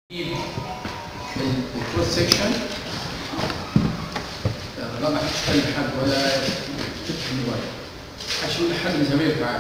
الكروس سيكشن لا ما حدش كلم حد ولا تفهم ولا حدش يقول لحد من زمايلك معاك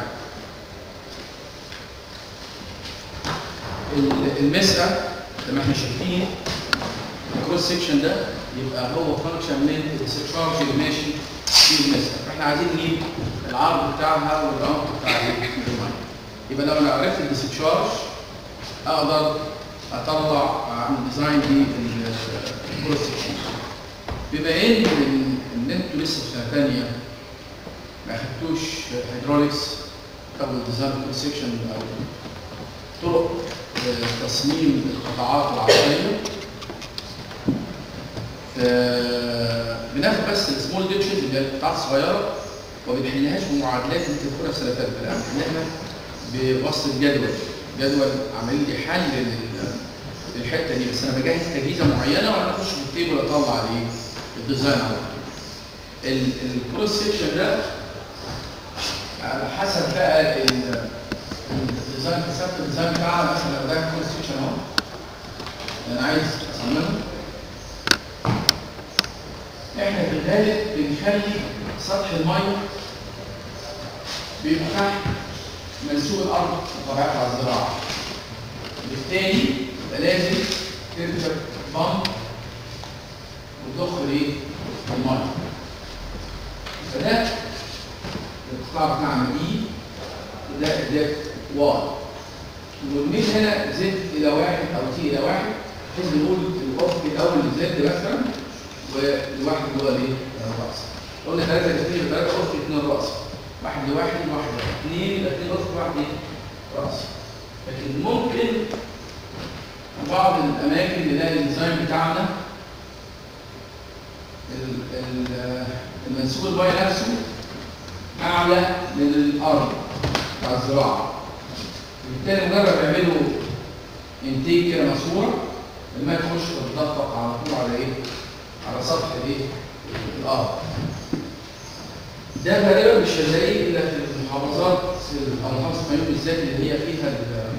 ال- المسألة زي ما احنا شايفين الكروس سيكشن ده يبقى هو فانكشن من الستشارج اللي ماشي في المسألة فاحنا عايزين نجيب العرض بتاعها والعمق بتاع المية يبقى لو انا عرفت الديسشارج اقدر اطلع اعمل ديزاين للكروس سيكشن بما ان ان انتوا لسه في سنه ثانيه ما اخدتوش هيدروليكس او ديزاين كروس سيكشن او طرق آه، تصميم القطاعات العصريه ف- بناخد بس السمول ديتشز اللي هي القطاعات الصغيره وما بنحلهاش بمعادلات انت تاخدها في سنه ثالثه لا بنحلها بوصف جدول جدول عامل لي حل لل- للحته دي بس انا بجهز تجهيزه معينه وانا اخش في التيبل اطلع عليه الديزاين على طول. ال- الكروس سيكشن ده على حسب بقى ال- الديزاين حسبت الديزاين بتاعها مثلا لو ده كروس سيكشن اهو انا عايز اصممه احنا في الغالب بنخلي سطح الميه بيبقى تحت منسوب الارض بطبيعتها على الزراعه بالتالي يبقى لازم تركب بامب وتدخل ايه الميه فده القطاع بتاعنا دي وده ده واي والميل هنا زد الى واحد او تي الى واحد بحيث بنقول الافق الاول لزد مثلا والواحد هو الايه؟ الراس قلنا 3 2 3 افق 2 راس واحد لواحد واحد لواحد اثنين يبقى اثنين افق واحد ايه؟ راس لكن ممكن في بعض الاماكن نلاقي الديزاين بتاعنا ال- ال- المنسوب الميه نفسه اعلى من الارض بتاع الزراعه بالتالي مجرد يعملوا انتيك كده ماسوره الماء تخش تتدفق على طول على ايه؟ على سطح الايه؟ الارض ده غالبا مش هنلاقيه الا في المحافظات او محافظه فيوم بالذات اللي هي فيها ال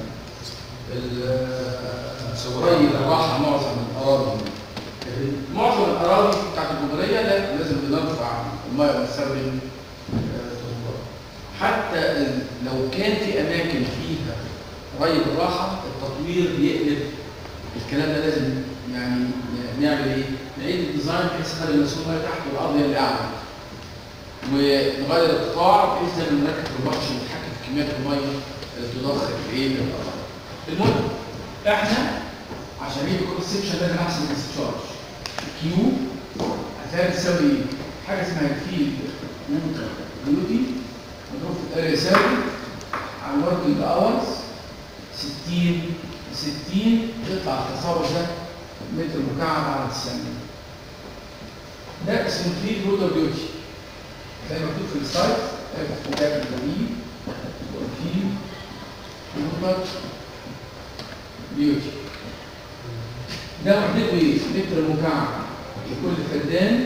ال قريب الراحه معظم الاراضي لكن معظم الاراضي بتاعت الجمهوريه لا لازم بنرفع الميه ونستخدم آه، تربات. حتى ال- لو كان في اماكن فيها قريب الراحه التطوير بيقلب الكلام ده لازم يعني ن- نعمل ايه؟ نعيد الديزاين بحيث نخلي المسؤول الميه تحت والارض هي اللي اعلى ونغير القطاع بحيث ان المركب ما يروحش يتحكم في كميات الميه اللي تضخ في ايه؟ في الارض. المهم احنا عشان نجيب كل سيكشن لازم احسب الديسشارج كيو هتلاقي تساوي ايه؟ حاجه اسمها الفيلد ووتر ديوتي مضروب في الاريا يساوي على الوركينج اورز 60 60 يطلع التصور ده متر مكعب على الثانيه ده اسمه الفيلد ووتر ديوتي زي ما مكتوب في السايت اف كابيتال اي والفيلد ووتر ديوتي ده وحدته ايه؟ متر مكعب لكل فدان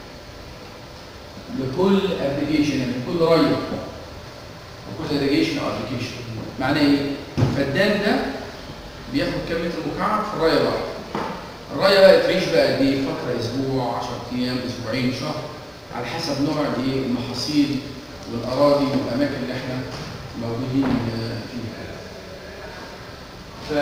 لكل ابلكيشن يعني لكل ري لكل اريجيشن او ابلكيشن معناه ايه؟ الفدان ده بياخد كام متر مكعب في الرايه الواحده الرايه بقى تعيش بقى قد ايه؟ فتره اسبوع 10 ايام اسبوعين شهر على حسب نوع الايه؟ المحاصيل والاراضي والاماكن اللي احنا موجودين آه، فيها. ف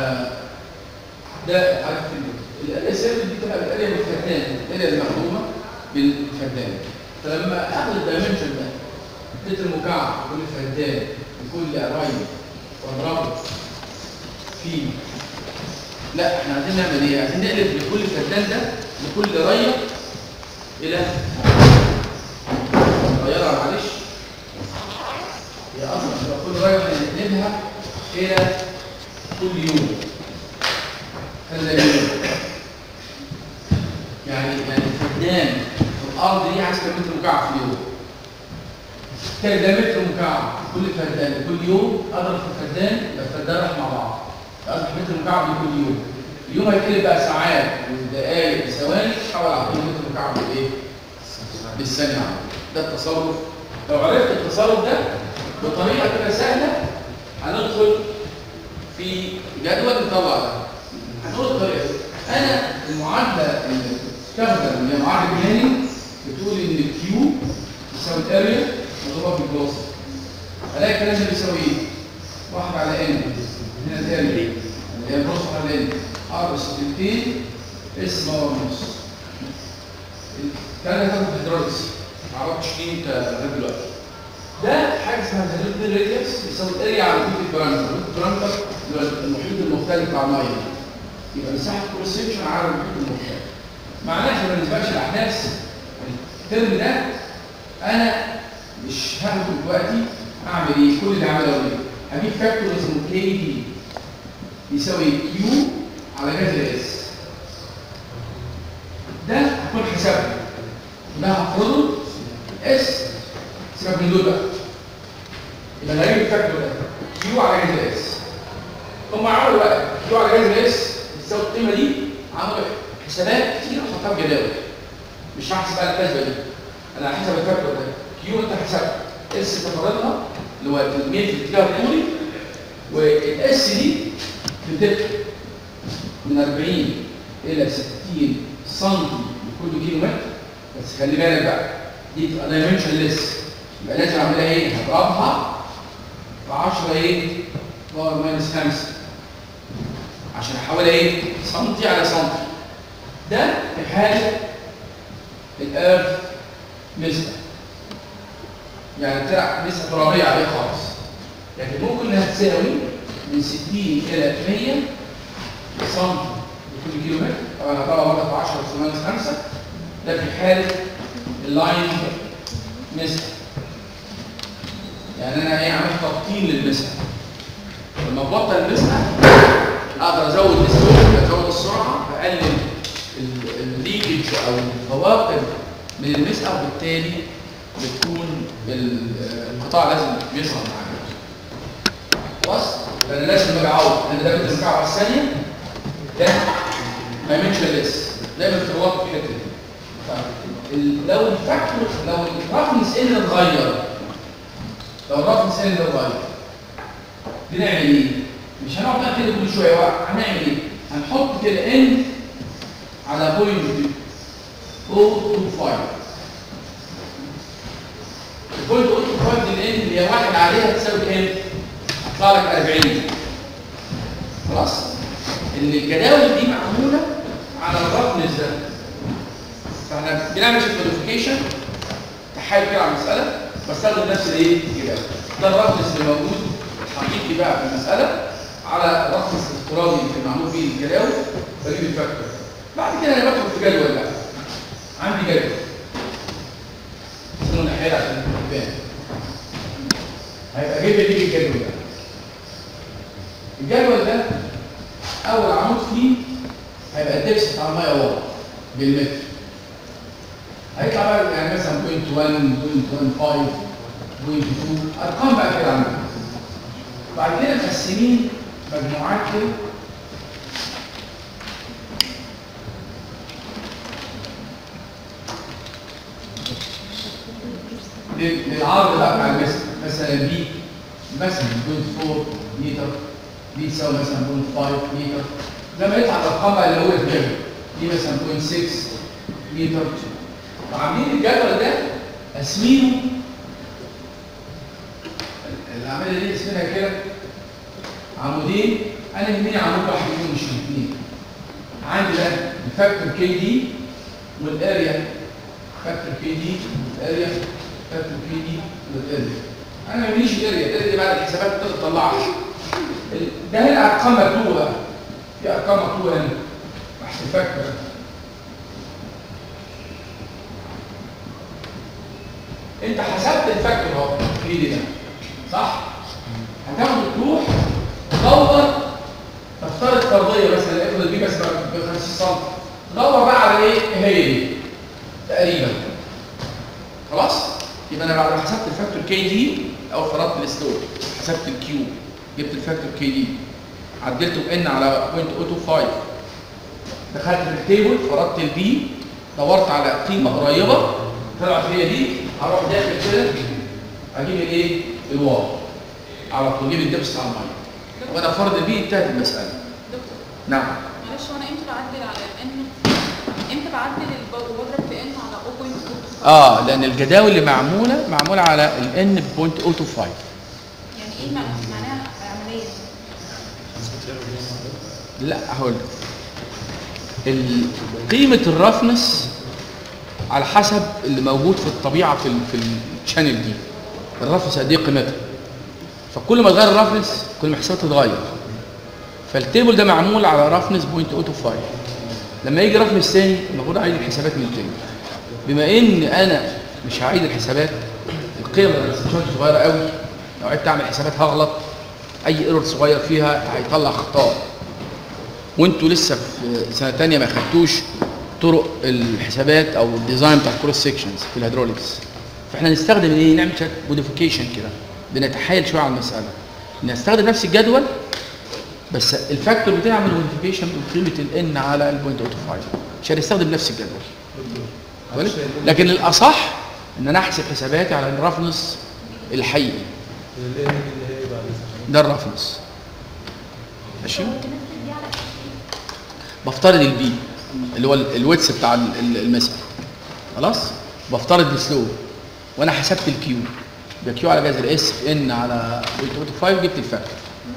ده عارف الاسئله دي بتبقى الاريا بالفدان الاريا المخدومه بالفدان فلما اخذ الدايمنشن ده متر مكعب كل فدان لكل ري واضربه في لا احنا عايزين نعمل ايه؟ عايزين نقلب لكل فدان ده لكل ريه الى غيرها معلش هي اصلا تبقى كل ريه هنقلبها الى كل يوم هذا يوم يعني يعني الفدان في الارض دي عايز كم متر مكعب في اليوم كان ده متر مكعب كل فدان كل يوم اضرب في الفدان يبقى الفدان راح مع بعض اضرب متر مكعب لكل يوم اليوم هيتقلب بقى ساعات ودقائق وثواني حوالي على طول متر مكعب بالايه؟ بالثانيه على طول. ده التصرف لو عرفت التصرف ده بطريقه كده سهله هندخل في جدول نطلع ده هنقول المعادله اللي بتستخدم اللي هي معادله بلاننج بتقول ان الكيو يساوي الاريا مضروبه في الجلوس الاقي الكلام ده بيساوي ايه؟ واحد على ان هنا الاريا اللي هي النص على ان ار سكتين اس باور نص الكلام ده هتاخد هيدروليكس ما اعرفش ليه انت لغايه دلوقتي ده حاجه اسمها الهيدروليك راديوس بيساوي الاريا على كل البارامتر البارامتر اللي هو المحيط المختلف بتاع الميه يبقى مساحه كل سيكشن على المحيط المختلف معناه احنا ما بنسبقش الاحداث الترم ده انا مش هاخده دلوقتي اعمل ايه كل اللي عمله ايه هجيب فاكتور اسمه كي دي يساوي كيو على جذر اس ده هكون حسابه ده هفرضه اس سيبك من دول بقى يبقى انا هجيب الفاكتور ده كيو على جذر اس هم عملوا بقى كيو على جذر اس بتساوي القيمه دي عملوا حسابات كتير وحطها في جداول مش هحسب بقى الحسبه دي انا هحسب الفاكتور ده كيو انت حسبت اس تفرضها اللي هو كميه الاتجاه الطولي والاس دي بتبقى من 40 الى 60 سم لكل كيلو متر بس خلي بالك بقى دي تبقى دايمنشن ليس يبقى لازم اعملها ايه؟ هضربها ب 10 ايه؟ باور ماينس 5 عشان احولها ايه؟ سنتي على سنتي ده في حاله الارث نسبه يعني طلع نسبه ترابيه عليه خالص لكن ممكن انها تساوي من 60 الى 100 سم لكل كيلو متر طبعا هضربها مره في 10 اس ماينس 5 ده في حاله اللاين نسبه يعني انا ايه عملت تبطين للنسبه لما ببطل النسبه اقدر ازود السرعه ازود السرعه اقلل الليكج او الفواقد من النسبه وبالتالي بتكون القطاع لازم يظهر معانا خلاص فانا لازم اجي اعوض انا ده بدي مكعب على الثانيه ده ما يعملش لسه دايما تتوقف في الحته دي طيب لو الفاكتور لو الرقم ان اتغير لو الرقم ان اتغير بنعمل ايه؟ مش هنقعد بقى كده كل شويه بقى هنعمل ايه؟ هنحط كده ان على بوينت 025 البوينت 025 دي الان اللي هي واحد عليها تساوي كام؟ هتطلع لك 40 خلاص؟ ان الجداول دي معموله على الرفنس ده فاحنا بنعمل موديفيكيشن تحايل كده على المساله بستخدم نفس الايه؟ الجداول ده الرفنس اللي موجود حقيقي بقى في المساله على الرقم الافتراضي اللي معمول فيه الجداول بجيب الفاكتور بعد كده انا بدخل في جدول بقى عندي جدول اسمه نحيل عشان يبان هيبقى جايب لي الجدول ده الجدول ده اول عمود فيه هيبقى الدبس بتاع الميه واضح بالمتر هيطلع بقى يعني مثلا بوينت 1 بوينت 1.5 بوينت 2 ارقام بقى كده عندنا بعد كده مقسمين مجموعات كده للعرض بقى بتاع المثل مثلا بي مثلا 0.4 متر دي تساوي مثلا 0.5 متر لما يطلع الارقام بقى اللي هو الجبل دي مثلا 0.6 متر وعاملين الجدول ده قاسمينه العمليه دي اسمها كده عمودين انا يهمني عمود واحد فيهم مش الاثنين عندي ده الفاكتور كي دي والاريا فاكتور كي دي والاريا فاكتور كي دي والاريا انا ما يهمنيش الاريا الاريا دي بعد الحسابات تقدر تطلعها ده هنا ارقام مكتوبه بقى في ارقام مكتوبه هنا تحت الفاكتور انت حسبت الفاكتور اهو كي دي ده صح هتاخد تروح تدور تفترض فرضيه مثلا افرض دي بس ب 50 سم تدور بقى على ايه هي دي تقريبا خلاص يبقى انا بعد ما حسبت الفاكتور كي دي او فرضت السلوب حسبت الكيو جبت الفاكتور كي دي عدلته بان على 0.025 دخلت في التيبل فرضت البي دورت على قيمه قريبه طلعت هي دي هروح داخل كده اجيب الايه الواو على طول اجيب الدبس على الميه وانا فرض البي انتهت المساله دكتور نعم معلش هو انا امتى بعدل على ان امتى بعدل الب- وبضرب في ان على 0.2 اه لان الجداول اللي معموله معموله على ال n بوينت 025 يعني ايه مع- معناها عمليه لا هقول لك. ال- قيمه الرفنس على حسب اللي موجود في الطبيعه في ال في الشانل دي الرفنس قد ايه قيمتها فكل ما تغير الرفنس كل ما حساباتها تتغير فالتيبل ده معمول على رفنس بوينت 025 لما يجي رفنس تاني المفروض اعيد الحسابات من تاني بما ان انا مش هعيد الحسابات القيم الاستشارات صغيره قوي لو عدت اعمل حسابات هغلط اي ايرور صغير فيها هيطلع خطا وانتوا لسه في سنه تانية ما خدتوش طرق الحسابات او الديزاين بتاع الكروس سيكشنز في الهيدروليكس فاحنا نستخدم ايه نعمل شويه موديفيكيشن كده بنتحايل شويه على المساله نستخدم نفس الجدول بس الفاكتور بتاعي اعمل موديفيكيشن من قيمه الان على البوينت 0.05 عشان نستخدم نفس الجدول بالك؟ لكن الاصح ان انا احسب حساباتي على الرفنس الحقيقي الان اللي هي بعد ده الرفنس ماشي بفترض البي اللي هو ال- الويتس بتاع ال- ال- المسألة خلاص بفترض السلو وانا حسبت الكيو يبقى كيو على جذر اس في ان على 0.05 جبت الفاكتور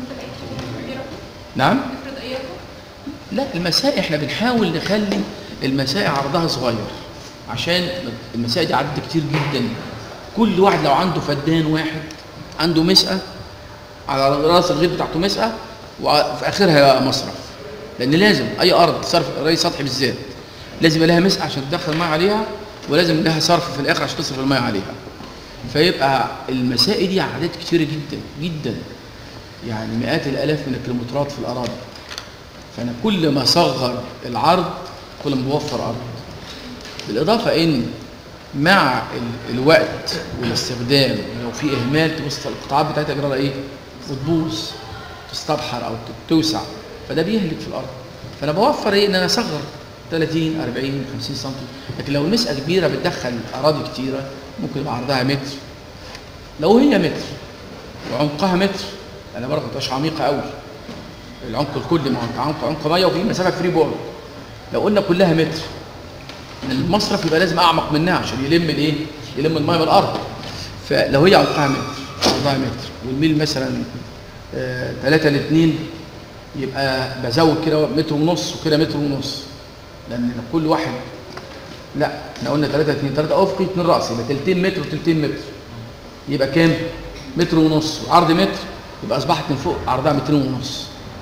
نعم نفرض اي رقم لا المسائل احنا بنحاول نخلي المسائل عرضها صغير عشان المسائل دي عدد كتير جدا كل واحد لو عنده فدان واحد عنده مسقه على راس الغيط بتاعته مسقه وفي اخرها مصرف لان لازم اي ارض صرف ري سطحي بالذات لازم يبقى لها مسقه عشان تدخل الميه عليها ولازم لها صرف في الاخر عشان تصرف الميه عليها فيبقى المسائل دي اعداد كتيره جدا جدا يعني مئات الالاف من الكيلومترات في الاراضي فانا كل ما صغر العرض كل ما بوفر ارض بالاضافه ان مع ال- الوقت والاستخدام لو في اهمال تبص القطاعات بتاعتها جرالها ايه وتبوظ تستبحر او ت- توسع فده بيهلك في الارض فانا بوفر ايه ان انا اصغر 30 40 50 سم لكن لو المسقه كبيره بتدخل اراضي كتيره ممكن يبقى عرضها متر لو هي متر وعمقها متر انا برضه ما تبقاش عميقه قوي العمق الكلي ما هو انت عمق عمق ميه وفي مسافه فري بورد لو قلنا كلها متر المصرف يبقى لازم اعمق منها عشان يلم الايه يلم الميه من الارض فلو هي عمقها متر عرضها متر والميل مثلا 3 ل 2 يبقى بزود كده متر ونص وكده متر ونص لان كل واحد لا احنا قلنا 3 2 3 افقي 2 راسي يبقى تلتين متر وتلتين متر يبقى كام؟ متر ونص وعرض متر يبقى اصبحت من فوق عرضها مترين ونص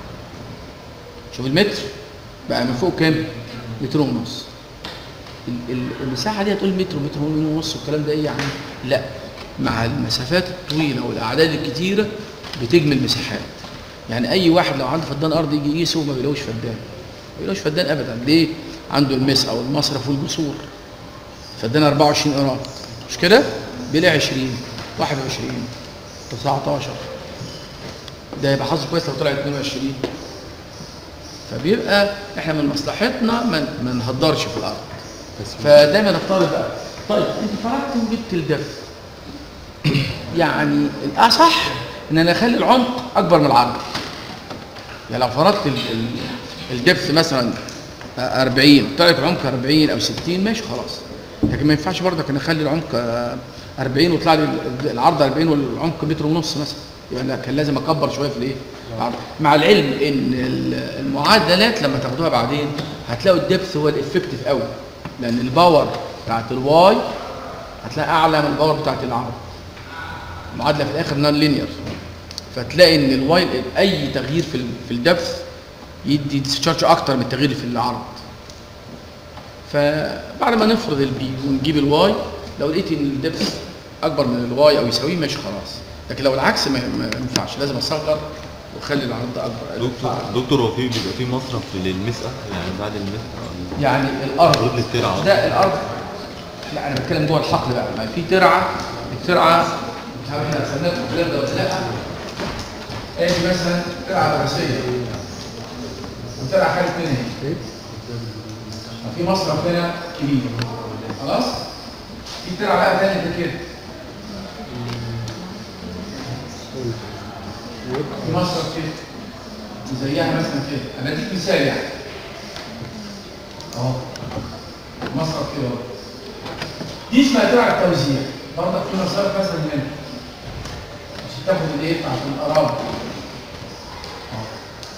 شوف المتر بقى من فوق كام؟ متر ونص ال- ال- المساحه دي هتقول متر ومتر ونص والكلام ده ايه يعني؟ لا مع المسافات الطويله والاعداد الكتيره بتجمل مساحات يعني اي واحد لو عنده فدان ارض يجي يقيسه ما بيلاقوش فدان ما بيلاقوش فدان ابدا ليه؟ عنده المسقى والمصرف والجسور فدان 24 قراط مش كده؟ بيلاقي 20 21 19 ده يبقى حظه كويس لو طلع 22 فبيبقى احنا من مصلحتنا ما ما نهدرش في الارض فدايما نفترض بقى طيب انت فرضت وجبت الدف يعني الاصح ان انا اخلي العمق اكبر من العرض يعني لو فرضت ال- ال- الدبث مثلا 40 طلعت العمق 40 او 60 ماشي خلاص لكن ما ينفعش برضك ان اخلي العمق آه، 40 ويطلع لي ال- العرض 40 والعمق متر ونص مثلا يعني لا، كان لازم اكبر شويه في الايه العرض. مع العلم ان ال- المعادلات لما تاخدوها بعدين هتلاقوا الدبث هو الافكتيف قوي لان الباور بتاعت الواي هتلاقي اعلى من الباور بتاعت العرض المعادله في الاخر نون لينير فتلاقي ان الواي اي تغيير في ال- في الدبث يدي ديسشارج اكتر من التغيير في العرض فبعد ما نفرض البي ونجيب الواي لو لقيت ان الدبث اكبر من الواي او يساويه ماشي خلاص لكن لو العكس ما ما ينفعش لازم اصغر واخلي العرض اكبر دكتور دكتور هو في بيبقى في مصرف للمسقى يعني بعد المسقى ولا- يعني الارض المفروض للترعه ده الارض لا انا بتكلم جوه الحقل بقى ما في ترعه الترعه مش عارف احنا رسمناها في الكلام ده ولا لا ادي مثلا ترعه دراسيه وترعه خارج منها اهي. وفي مصرف هنا كبير خلاص في ترعه بقى تانية كده في مصرف كده زيها مثلا كده انا اديك مثال يعني اهو مصرف كده اهو. دي اسمها ترع التوزيع برضك في مصارف مثلا هنا عشان تاخد الايه بتاعت الاراضي أهو.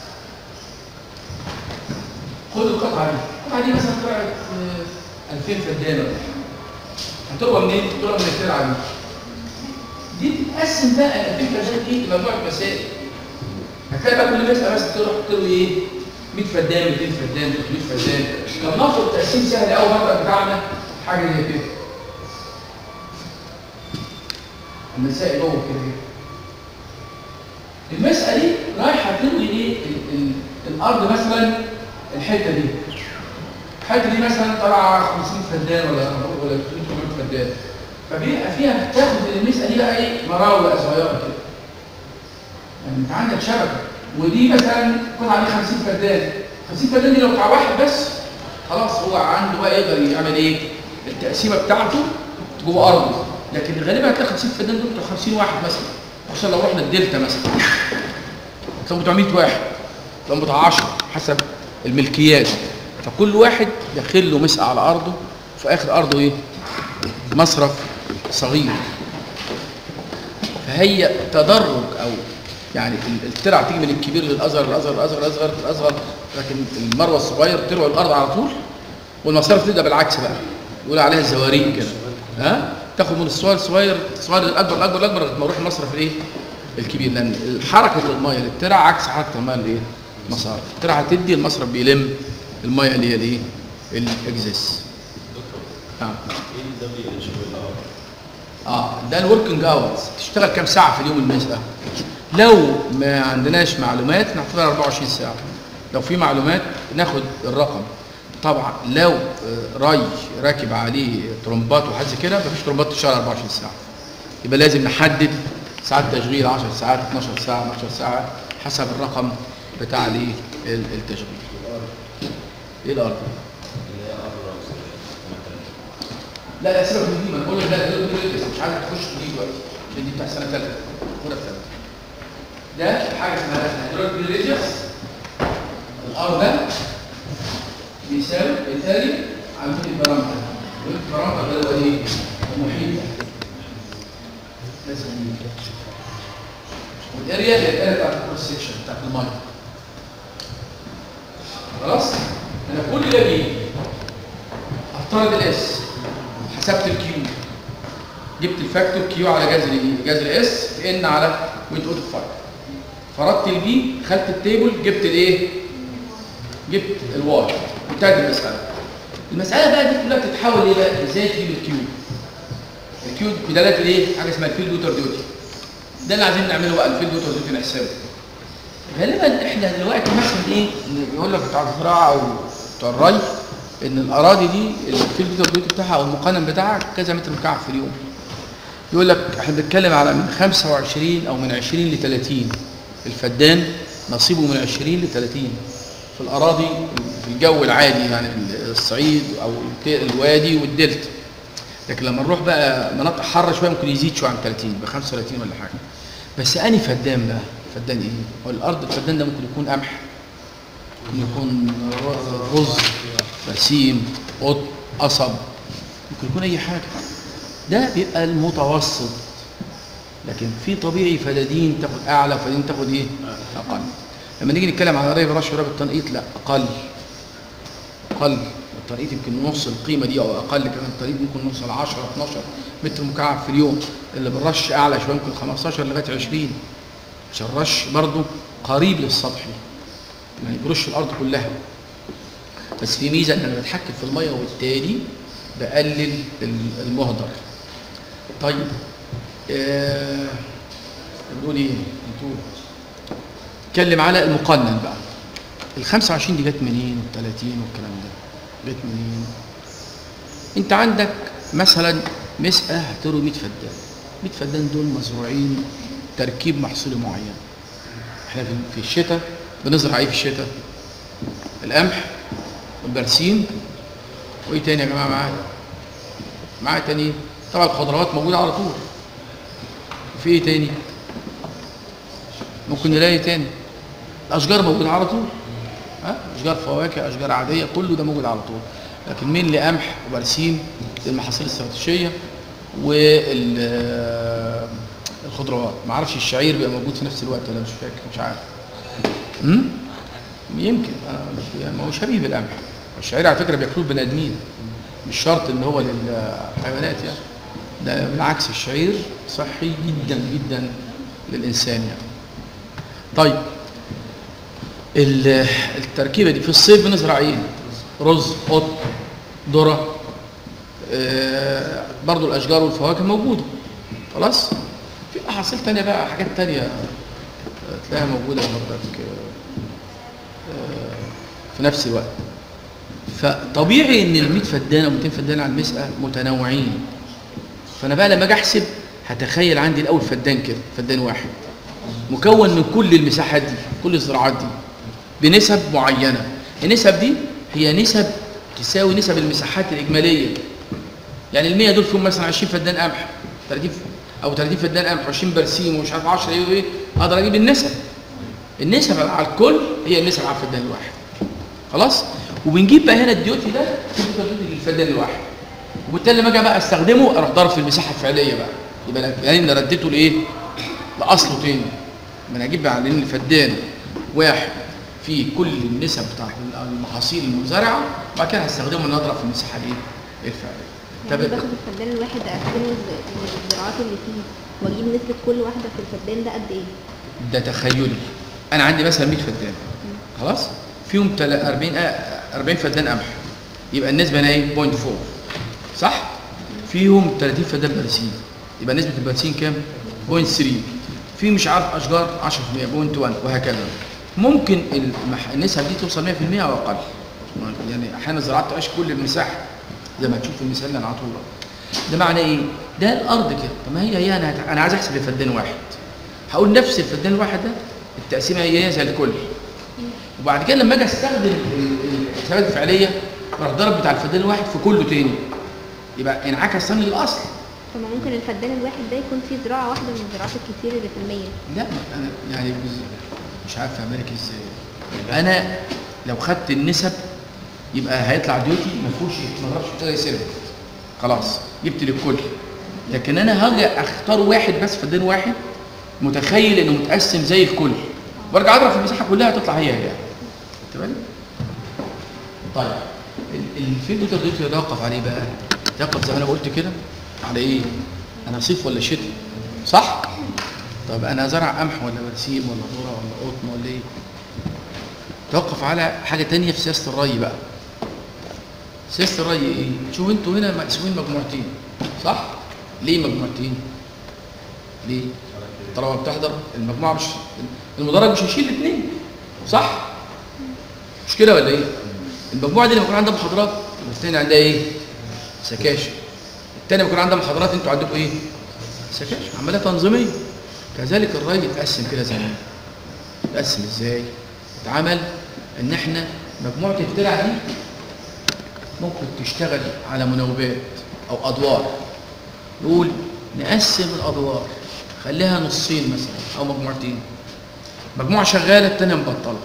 خد القطعه دي القطعه دي مثلا طلعت آه، 2000 فدان ولا حاجه هتبقى منين؟ هتبقى من الترعه دي دي تتقسم بقى ال 2000 فدان دي لمجموعه مسائل هتلاقي بقى كل مسألة بس تروح تقول له ايه 100 فدان 200 فدان 300 فدان طب نفرض تقسيم سهل قوي المبلغ بتاعنا حاجه زي كده المسائل جوه كده كده المسألة دي رايحة تلغي ايه ال- ال- الأرض مثلا الحتة دي الحتة دي مثلا طالعة 50 فدان ولا ولا 300 فدان فبيبقى فيها تاخد المسألة دي بقى ايه مراوغ صغيرة كده يعني انت عندك شبكة ودي مثلا قطعة دي 50 فدان 50 فدان دي لو بتاع واحد بس خلاص هو عنده بقى يقدر يعمل ايه التقسيمة بتاعته جوه أرضه لكن غالبا هتلاقي 50 فدان دول بتوع 50 واحد مثلا خصوصا لو رحنا الدلتا مثلا تلاقوا بتوع 100 واحد تلاقوا بتوع 10 حسب الملكيات فكل واحد داخل له مسقى على ارضه في اخر ارضه ايه مصرف صغير فهي تدرج او يعني ال- الترع تيجي من الكبير للاصغر الاصغر الاصغر الاصغر الاصغر لكن المروه الصغير تروي الارض على طول والمصارف تبدا بالعكس بقى يقول عليها الزواريق كده ها تاخد من الصغير الصغير الصغير للاكبر الاكبر الاكبر لغايه ما يروح المصرف الايه الكبير لان حركه الميه للترع عكس حركه الميه الايه المصارف الترع هتدي المصرف بيلم الميه اللي هي الايه الاجزاس نعم ايه ده بيشبه الارض اه ده الوركينج اورز تشتغل كام ساعه في اليوم المسأة لو ما عندناش معلومات نعتبرها 24 ساعه لو في معلومات ناخد الرقم طبعا لو آه، ري راكب عليه ترمبات وحاجه زي كده مفيش ترمبات تشتغل 24 ساعه يبقى لازم نحدد ساعات تشغيل 10 ساعات 12 ساعه 12 ساعه حسب الرقم بتاع الايه ال- التشغيل ايه الارض اللي هي ارض لا لا سيبك من دي ما بقول لك لا ده دول لسه مش عايزك تخش في دي دلوقتي لان دي بتاع سنه ثالثه خدها في ثالثه ده حاجه اسمها هيدروليك ريديوس الار ده بيساوي بالتالي عاملين البارامتر البارامتر ده هو ايه؟ المحيط لازم والاريا هي الاريا بتاعت الكروس سكشن بتاعت الميه خلاص؟ انا كل ده بيجي افترض الاس حسبت الكيو جبت الفاكتور كيو على جذر ايه جذر اس في ان على 0.05 فرضت البي خدت التيبل جبت الايه جبت الواي انتهت المساله المساله بقى دي كلها بتتحول ايه بقى ازاي تجيب الكيو الكيو بدلاله الايه حاجه اسمها الفيلد ووتر ديوتي ده اللي عايزين نعمله بقى الفيلد ووتر ديوتي نحسبه غالبا احنا دلوقتي مثلا ايه يقول لك بتاع الزراعه او بتاع الري ان الاراضي دي الفيلد ووتر ديوتي بتاعها او المقنن بتاعها كذا متر مكعب في اليوم يقول لك احنا بنتكلم على من 25 او من 20 ل 30 الفدان نصيبه من 20 ل 30 في الاراضي في الجو العادي يعني الصعيد او الت- الوادي والدلتا لكن لما نروح بقى مناطق حاره شويه ممكن يزيد شويه عن 30 ب 35 ولا حاجه بس اني فدان بقى فدان ايه؟ هو الارض الفدان ده ممكن يكون قمح ممكن يكون ر- رز برسيم قط قصب ممكن يكون اي حاجه ده بيبقى المتوسط لكن في طبيعي فدادين تاخد اعلى وفدادين تاخد ايه اقل لما نيجي نتكلم على ري برش وري بالتنقيط لا اقل اقل التنقيط يمكن نص القيمه دي او اقل كمان التنقيط ممكن نوصل 10 12 متر مكعب في اليوم اللي بالرش اعلى شويه ممكن 15 لغايه 20 عشان الرش برضه قريب للسطحي يعني بيرش الارض كلها بس في ميزه ان انا بتحكم في الميه وبالتالي بقلل ال- المهدر طيب آه بنقول ايه بتقول اتكلم على المقنن بقى ال 25 دي جت منين وال 30 والكلام ده جت منين انت عندك مثلا مسقه هتروي 100 فدان 100 فدان دول مزروعين تركيب محصول معين احنا في- في الشتاء بنزرع ايه في الشتاء القمح والبرسيم وايه تاني يا جماعه معايا معايا تاني طبعا الخضروات موجوده على طول في ايه تاني ممكن نلاقي تاني الاشجار موجوده على طول ها اشجار فواكه اشجار عاديه كله ده موجود على طول لكن مين لقمح وبرسيم للمحاصيل الاستراتيجيه والخضروات ما اعرفش الشعير بيبقى موجود في نفس الوقت ولا مش فاكر مش عارف امم يمكن أنا مش- يعني ما هو شبيه بالقمح الشعير على فكره بياكلوه البني ادمين مش شرط ان هو للحيوانات يعني ده بالعكس الشعير صحي جدا جدا للانسان يعني طيب ال- التركيبه دي في الصيف بنزرع ايه رز قط ذره آه، برضو الاشجار والفواكه موجوده خلاص في محاصيل تانية بقى حاجات تانية آه، تلاقيها موجوده برضك آه، آه، في نفس الوقت فطبيعي ان ال 100 فدان او 200 فدان على المسقى متنوعين فانا بقى لما اجي احسب هتخيل عندي الاول فدان كده فدان واحد مكون من كل المساحات دي كل الزراعات دي بنسب معينه النسب دي هي نسب تساوي نسب المساحات الاجماليه يعني ال 100 دول فيهم مثلا 20 فدان قمح 30 ف- او 30 فدان قمح 20 برسيم ومش عارف 10 ايه وايه اقدر اجيب النسب النسب على الكل هي النسب على الفدان الواحد خلاص وبنجيب بقى هنا الديوتي ده الديوتي للفدان الواحد وبالتالي لما اجي بقى استخدمه اروح ضارب في المساحه الفعليه بقى يبقى انا يعني انا رديته لايه؟ لاصله تاني ما انا اجيب بقى على ان فدان واحد فيه كل النسب بتاعت المحاصيل المزرعه وبعد كده هستخدمه ان اضرب في المساحه الايه؟ الفعليه يعني طب باخد الفدان الواحد اقسمه ز- الزراعات اللي فيه واجيب نسبة كل واحدة في الفدان ده قد ايه؟ ده تخيلي انا عندي مثلا 100 فدان خلاص فيهم تل- 40 آه، 40 فدان قمح يبقى النسبه هنا ايه 0.4 صح فيهم 30 فدان برسيم يبقى نسبه البرسيم كام 0.3 في مش عارف اشجار 10% 0.1 وهكذا ممكن المح... النسب دي توصل 100% او اقل يعني احيانا الزراعه ما تبقاش كل المساحه زي ما تشوف في المثال اللي انا عطوه ده معناه ايه ده الارض كده طب ما هي هي انا هت- انا عايز احسب الفدان واحد هقول نفس الفدان الواحد ده التقسيمه هي هي زي الكل وبعد كده لما اجي استخدم ال- الحسابات الفعليه اروح ضرب بتاع الفدان الواحد في كله تاني يبقى انعكس تاني للاصل طب ما ممكن الفدان الواحد ده يكون فيه زراعة واحدة من الزراعات الكتير اللي في المية لا ما انا يعني بز- مش عارف اعملك ازاي انا لو خدت النسب يبقى هيطلع ديوتي ما فيهوش ما اعرفش ابتدى يسيرف خلاص جبت للكل لكن انا هاجي اختار واحد بس فدان واحد متخيل انه متقسم زي الكل وارجع اضرب في المساحه كلها تطلع هي هي تمام طيب ال- الفيلم ده ديوتي يتوقف عليه بقى يتوقف زي ما انا قلت كده على ايه انا صيف ولا شتاء صح طب انا زرع قمح ولا برسيم ولا ذره ولا قطن ولا ايه توقف على حاجه تانية في سياسه الري بقى سياسه الري ايه شوفوا انتوا هنا مقسومين مجموعتين صح ليه مجموعتين ليه طالما بتحضر المجموعه مش المدرج مش هيشيل الاثنين صح مش كده ولا ايه المجموعه دي لما يكون عندها محاضرات والثاني عندها ايه سكاشن الثاني بيكون عندها محاضرات انتوا عندكم ايه سكاشن عمليه تنظيميه كذلك الري اتقسم كده زمان اتقسم ازاي اتعمل ان احنا مجموعه الترع دي ممكن تشتغل على مناوبات او ادوار نقول نقسم الادوار خليها نصين مثلا او مجموعتين مجموعه شغاله الثانيه مبطله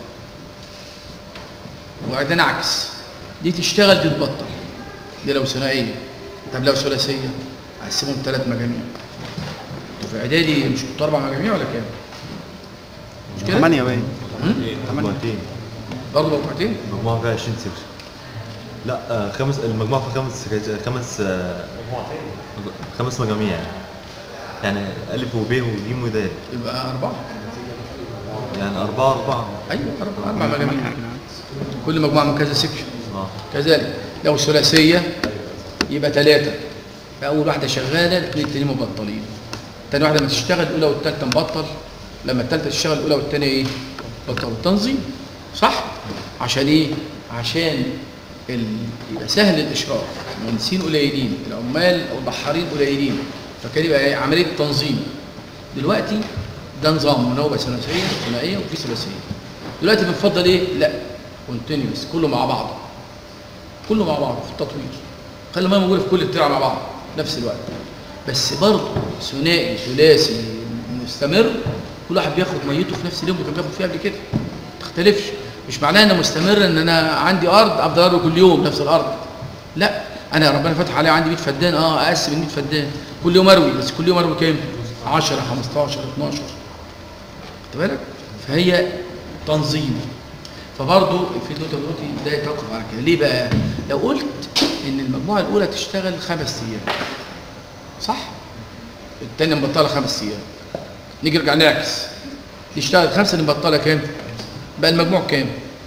وبعدين عكس دي تشتغل دي تبطل دي لو ثنائيه طب لو ثلاثيه اقسمهم ثلاث مجاميع انتوا في اعدادي مش كنتوا اربع مجاميع ولا كام؟ مش كده؟ ثمانية باين مجموعتين برضه مجموعتين؟ مجموعة فيها 20 سكشن لا آه، خمس المجموعة فيها خمس سكش- خمس آه، خمس مجاميع يعني يعني ألف وب وج ودال يبقى اربعه يعني أربعة أربعة ايوه اربعه اربع مجاميع كل مجموعه من كذا سكشن اه كذلك لو ثلاثيه يبقى ثلاثه فاول واحده شغاله الاثنين التانيين مبطلين تاني واحده ما تشتغل الاولى والثالثه مبطل لما الثالثه تشتغل الاولى والثانيه ايه بطل تنظيم صح عشان ايه عشان ال... يبقى سهل الاشراف المهندسين قليلين العمال او البحارين قليلين فكان يبقى إيه؟ عمليه تنظيم دلوقتي ده نظام مناوبه ثلاثيه ثنائيه وفي ثلاثيه دلوقتي بنفضل ايه لا كونتينيوس كله مع بعضه كله مع بعض في التطوير خلي الميه موجوده في كل الترع مع بعض نفس الوقت بس برضه ثنائي ثلاثي مستمر كل واحد بياخد ميته في نفس اليوم اللي كان بياخد فيه قبل كده ما تختلفش مش معناه ان مستمر ان انا عندي ارض افضل اروي كل يوم نفس الارض لا انا ربنا فتح عليا عندي 100 فدان اه اقسم ال 100 فدان كل يوم اروي بس كل يوم اروي كام 10 15 12 خد بالك فهي تنظيم فبرضه في الدوتا دوتي ده يتوقف على كده ليه بقى لو قلت ان المجموعه الاولى تشتغل خمس ايام صح الثانيه مبطله خمس ايام نيجي نرجع نعكس نشتغل خمسه اللي مبطله كام بقى المجموع كام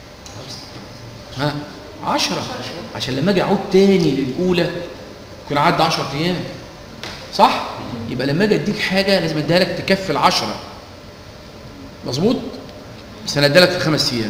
ها 10 عشان لما اجي اعود تاني للاولى يكون عدى 10 ايام صح يبقى لما اجي اديك حاجه لازم اديها لك تكفي العشرة مظبوط بس انا اديها لك في خمس ايام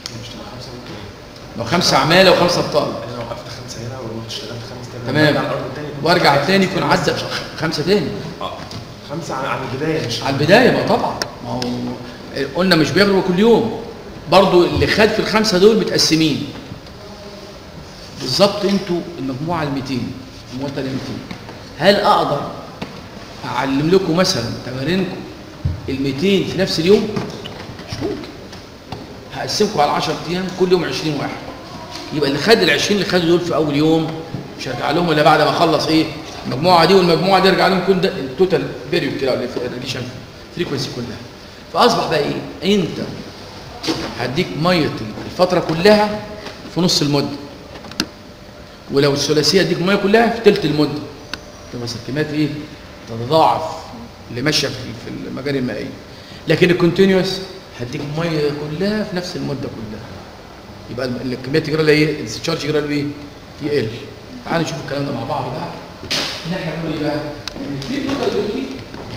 لو خمسه عماله وخمسه ابطال انا لو وقفت خمسه هنا ورحت اشتغلت خمس تاني تمام برجع على الارض تاني وارجع تاني يكون عدى خمسه تاني اه خمسه على على البدايه مش على البدايه ما طبعا ما هو قلنا مش بيغربوا كل يوم برضو اللي خد في الخمسه دول متقسمين بالظبط انتوا المجموعه ال 200 المجموعه ال 200 هل اقدر اعلم لكم مثلا تمارينكم ال 200 في نفس اليوم مش ممكن هقسمكم على 10 ايام كل يوم 20 واحد يبقى اللي خد ال 20 اللي خدوا دول في اول يوم مش هرجع لهم الا بعد ما اخلص ايه المجموعه دي والمجموعه دي ارجع لهم كل ده التوتال بيريود كده ولا الريليشن فريكونسي كلها فاصبح بقى ايه انت هديك ميه الفتره كلها في نص المده ولو الثلاثيه هديك الميه كلها في ثلث المده تبقى الكميات ايه تتضاعف اللي ماشيه في في المجاري المائيه لكن الكونتينوس هديك الميه كلها في نفس المده كلها يبقى الم- الكميات يجرى لها ايه الديسشارج يجرى له ايه يقل تعالوا نشوف الكلام ده مع بعض بقى ان احنا بنقول ايه بقى ان في نقطه دلوقتي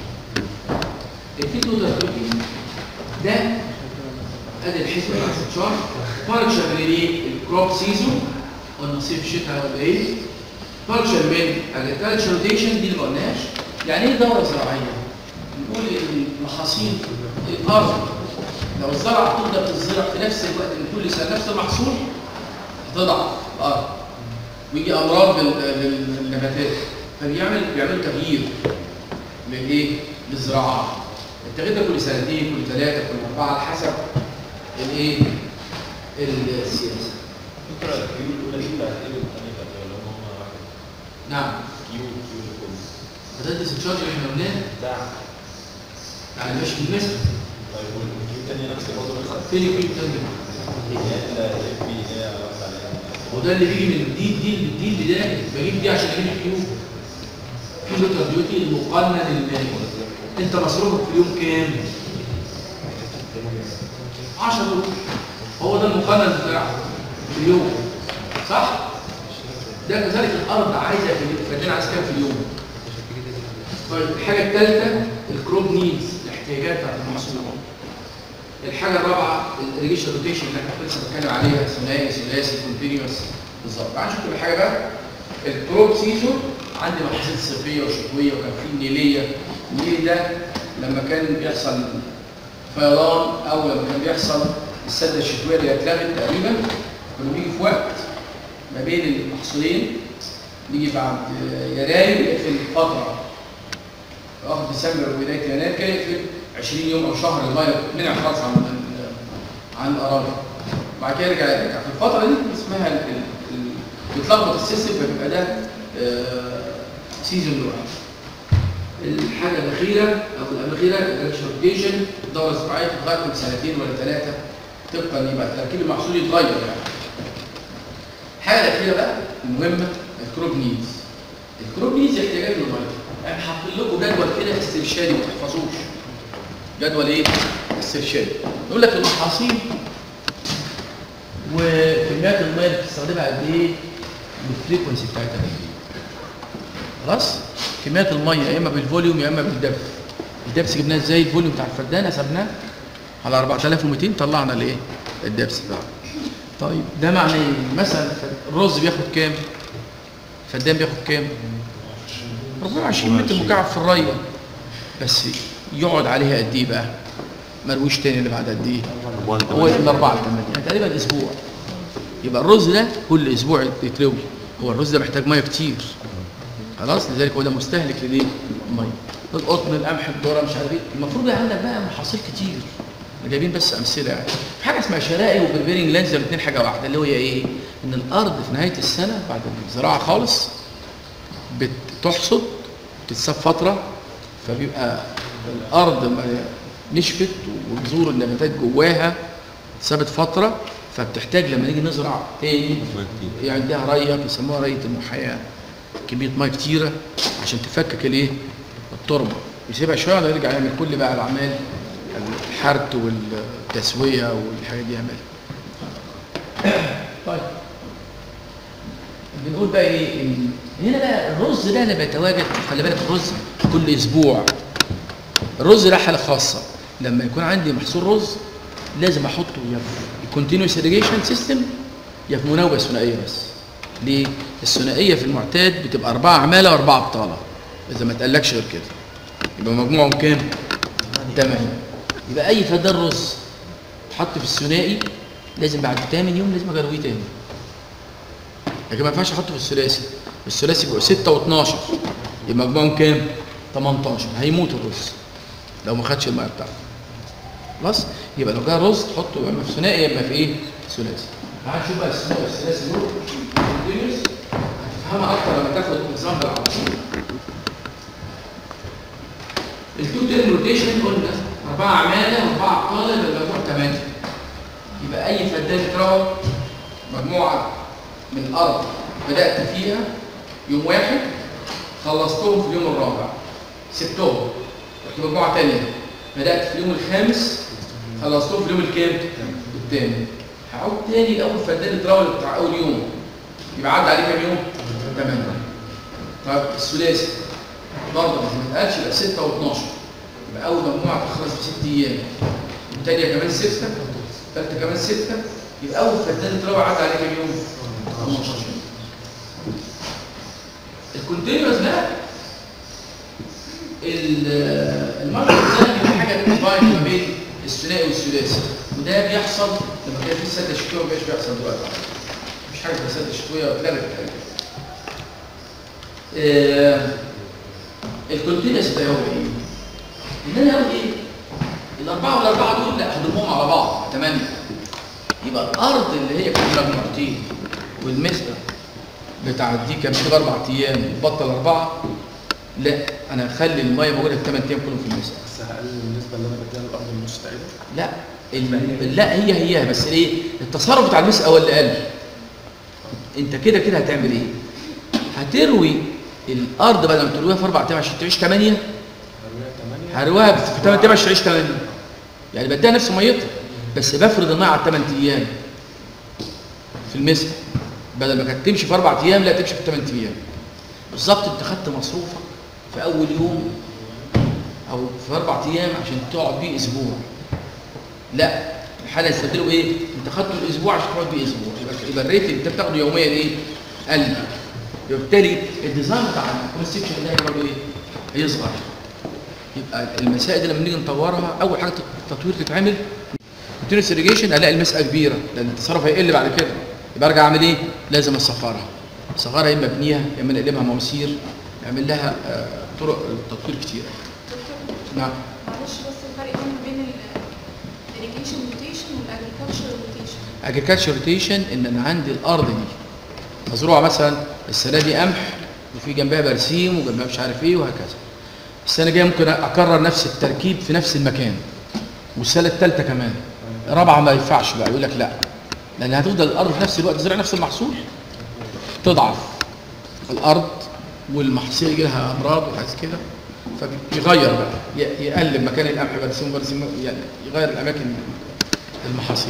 في نقطه دلوقتي ده ادي الحسبه بتاعت الديسشارج فانكشن من ايه الكروب سيزون قلنا صيف شتاء ولا ايه فانكشن من الكالتشر روتيشن دي اللي ما قلناش يعني ايه دوره زراعيه نقول ان المحاصيل الارض لو الزرعه تفضل تزرع في نفس الوقت اللي كل سنه نفس المحصول هتضعف الارض ويجي امراض لل- لل- للنباتات فبيعمل بيعمل تغيير للايه؟ للزراعه التغيير ده كل سنتين كل ثلاثه كل اربعه على حسب الايه؟ السياسه فكرة الكيو الأولى دي بتاعت إيه والتانية بتاعت إيه؟ ولا هم واحد؟ نعم كيو كيو الكل بدات التشارج اللي احنا قلناه بتاع يعني ماشي بالمثل طيب والكيو التانية نفس برضه نفس فين الكيو التاني؟ اللي هي الاف بي اللي هي واحدة عليها وده اللي بيجي من دي دي دي البدايه بجيب دي عشان اجيب الكيو في لوتر ديوتي المقنن المالي انت مصروفك في اليوم كام 10 دولار هو ده المقنن بتاعك في اليوم صح ده كذلك الارض عايزه في اليوم فدان عايز كام في اليوم طيب الحاجه الثالثه الكروب نيدز الاحتياجات بتاعت المحصول الحاجه الرابعه الريجيشن روتيشن اللي احنا كنت لسه بتكلم عليها ثنائي ثلاثي كونتينوس بالظبط تعال نشوف كل حاجه بقى الكروب سيزون عندي محاصيل صيفيه وشتويه وكان في النيليه النيل ده لما كان بيحصل فيضان او لما كان بيحصل السده الشتويه اللي اتلغت تقريبا كانوا بيجي في وقت ما بين المحصولين بيجي بعد يناير يقفل فتره في اخر ديسمبر وبدايه يناير كان يقفل 20 يوم او شهر الميه منع خالص عن ال- عن الاراضي بعد كده يرجع يرجع في الفتره دي اسمها ال- ال- ال- بيتلخبط السيستم فبيبقى ده سيزون لوحده الحاجه الاخيره او الاخيره الريكشن الدوره الزراعيه بتتغير كل سنتين ولا ثلاثه طبقا يبقى تركيب المحصول يتغير يعني الحاجه الاخيره بقى المهمه الكروب نيدز الكروب نيدز احتياجات للميه انا حاطط لكم جدول كده استرشادي ما تحفظوش جدول ايه استرشادي يقول لك المحاصيل وكميات الميه اللي بتستخدمها قد ايه والفريكونسي بتاعتها قد ايه خلاص كميات الميه يا اما بالفوليوم يا اما بالدبس الدبس جبناه ازاي الفوليوم بتاع الفدان حسبناه على 4200 طلعنا الايه الدبس بتاعه طيب ده معناه ايه مثلا الرز بياخد كام الفدان بياخد كام 24 متر مكعب في الريه بس يقعد عليها قد ايه بقى مرويش تاني اللي بعد قد ايه هو من أربعة لثمانية يعني تقريبا أسبوع يبقى الرز ده كل أسبوع يتروي هو الرز ده محتاج مية كتير خلاص لذلك هو ده مستهلك للإيه؟ المية القطن القمح الذرة مش عارف إيه المفروض يبقى عندك بقى محاصيل كتير جايبين بس أمثلة يعني في حاجة حاجه اسمها شرائي وبربيرنج لانز الاثنين حاجه واحده اللي هي ايه؟ ان الارض في نهايه السنه بعد الزراعه خالص بتحصد تتساب فتره فبيبقى الارض م- نشفت وجذور النباتات جواها ثابت فتره فبتحتاج لما نيجي نزرع تاني يعني عندها ريه بيسموها ريه المحاياه كميه ميه كتيره عشان تفكك الايه؟ التربه يسيبها شويه ولا يرجع يعمل كل بقى الاعمال الحرث والتسويه والحاجات دي يعملها. طيب بنقول بقى ايه إن هنا بقى الرز ده اللي بيتواجد خلي بالك الرز كل اسبوع الرز ده حاله خاصه لما يكون عندي محصول رز لازم احطه يا في كونتينوس irrigation سيستم يا في مناوبه ثنائيه بس ليه؟ الثنائيه في المعتاد بتبقى اربعه عماله واربعه بطاله اذا ما تقلكش غير كده يبقى مجموعهم كام؟ تمام يبقى اي فدان رز اتحط في الثنائي لازم بعد 8 يوم لازم اجرويه تاني لكن ما ينفعش احطه في الثلاثي الثلاثي بيبقى 6 و12 يبقى مجموعهم كام 18 هيموت الرز لو ما خدش الميه بتاعته خلاص يبقى لو كان رز تحطه يا اما في ثنائي يا اما في ايه ثلاثي تعال نشوف بقى الثنائي والثلاثي دول continuous. هتفهمها اكتر لما تاخد اكزامبل على طول التو تيرم روتيشن قلنا اربعه عماله واربعه ابطال يبقى المجموع ثمانيه يبقى اي فدان اتروى مجموعه من الارض بدات فيها يوم واحد خلصتهم في اليوم الرابع سبتهم رحت مجموعه ثانيه بدات في اليوم الخامس خلصتهم في اليوم الكام؟ الثاني هعود تاني اول فدان اتراول بتاع اول يوم يبقى عدى عليه كام يوم؟ ثمانيه طيب الثلاثي برضه ما تتقالش يبقى 6 و12 يبقى اول مجموعه تخلص في 6 ايام الثانيه كمان 6 الثالثه كمان 6 يبقى اول فدان اتراول عدى عليه كام يوم؟ 15 يوم الكونتينوس ده ال- المرة الثانية في حاجة بتفاين ما بين الثنائي والثلاثي وده بيحصل لما كان في سدة شتوية ما بقاش بيحصل دلوقتي مفيش حاجة اسمها سدة شتوية اتلغت تقريبا. آه، الكونتينوس ده هو ايه؟ ان انا اقول ايه؟ الاربعة والاربعة دول لا هضمهم على بعض ثمانية يبقى الارض اللي هي كانت مجموعتين والمسقى بتاع دي كان بتبقى اربع ايام بطل اربعه لا انا اخلي الميه موجوده في 8 ايام كلهم في المسقى بس هقلل النسبه اللي انا بديها للارض النص تقريبا لا الم... لا هي هي بس ايه التصرف بتاع المسقى هو اللي قل انت كده كده هتعمل ايه هتروي الارض بدل ما ترويها في اربع ايام عشان تعيش 8 هرويها 8 هرويها في 8 ايام عشان تعيش 8 يعني بديها نفس ميتها بس بفرض الميه على 8 ايام في المسقى بدل ما كانت تمشي في اربع ايام لا تمشي في 8 ايام بالظبط انت خدت مصروفك في اول يوم او في اربع ايام عشان تقعد بيه اسبوع لا الحاله يستبدلوا ايه انت خدته الاسبوع عشان تقعد بيه اسبوع يبقى يبقى الريت اللي انت بتاخده يوميا ايه قل يبقى بالتالي الديزاين بتاع الكونستكشن ده هيبقى ايه هيصغر يبقى المسائل دي لما نيجي نطورها اول حاجه التطوير تتعمل كونتينوس irrigation الاقي المسقى كبيره لان التصرف هيقل بعد كده يبقى ارجع اعمل ايه لازم اصغرها اصغرها يا اما ابنيها يا اما نقلبها مواسير اعمل لها آه، طرق تطوير كتيره نعم معلش بس الفرق هنا ما بين الirrigation rotation والagricultural rotation اجريكالتشر روتيشن ان انا عندي الارض دي مزروعه مثلا السنه دي قمح وفي جنبها برسيم وجنبها مش عارف ايه وهكذا السنه الجايه ممكن اكرر نفس التركيب في نفس المكان والسنه الثالثه كمان رابعه ما ينفعش بقى يقول لك لا لان هتفضل الارض في نفس الوقت تزرع نفس المحصول تضعف الارض والمحاصيل يجي لها امراض وحاجات كده فبيغير بقى ي- يقلب مكان القمح برسيم برسيم يعني يغير الاماكن المحاصيل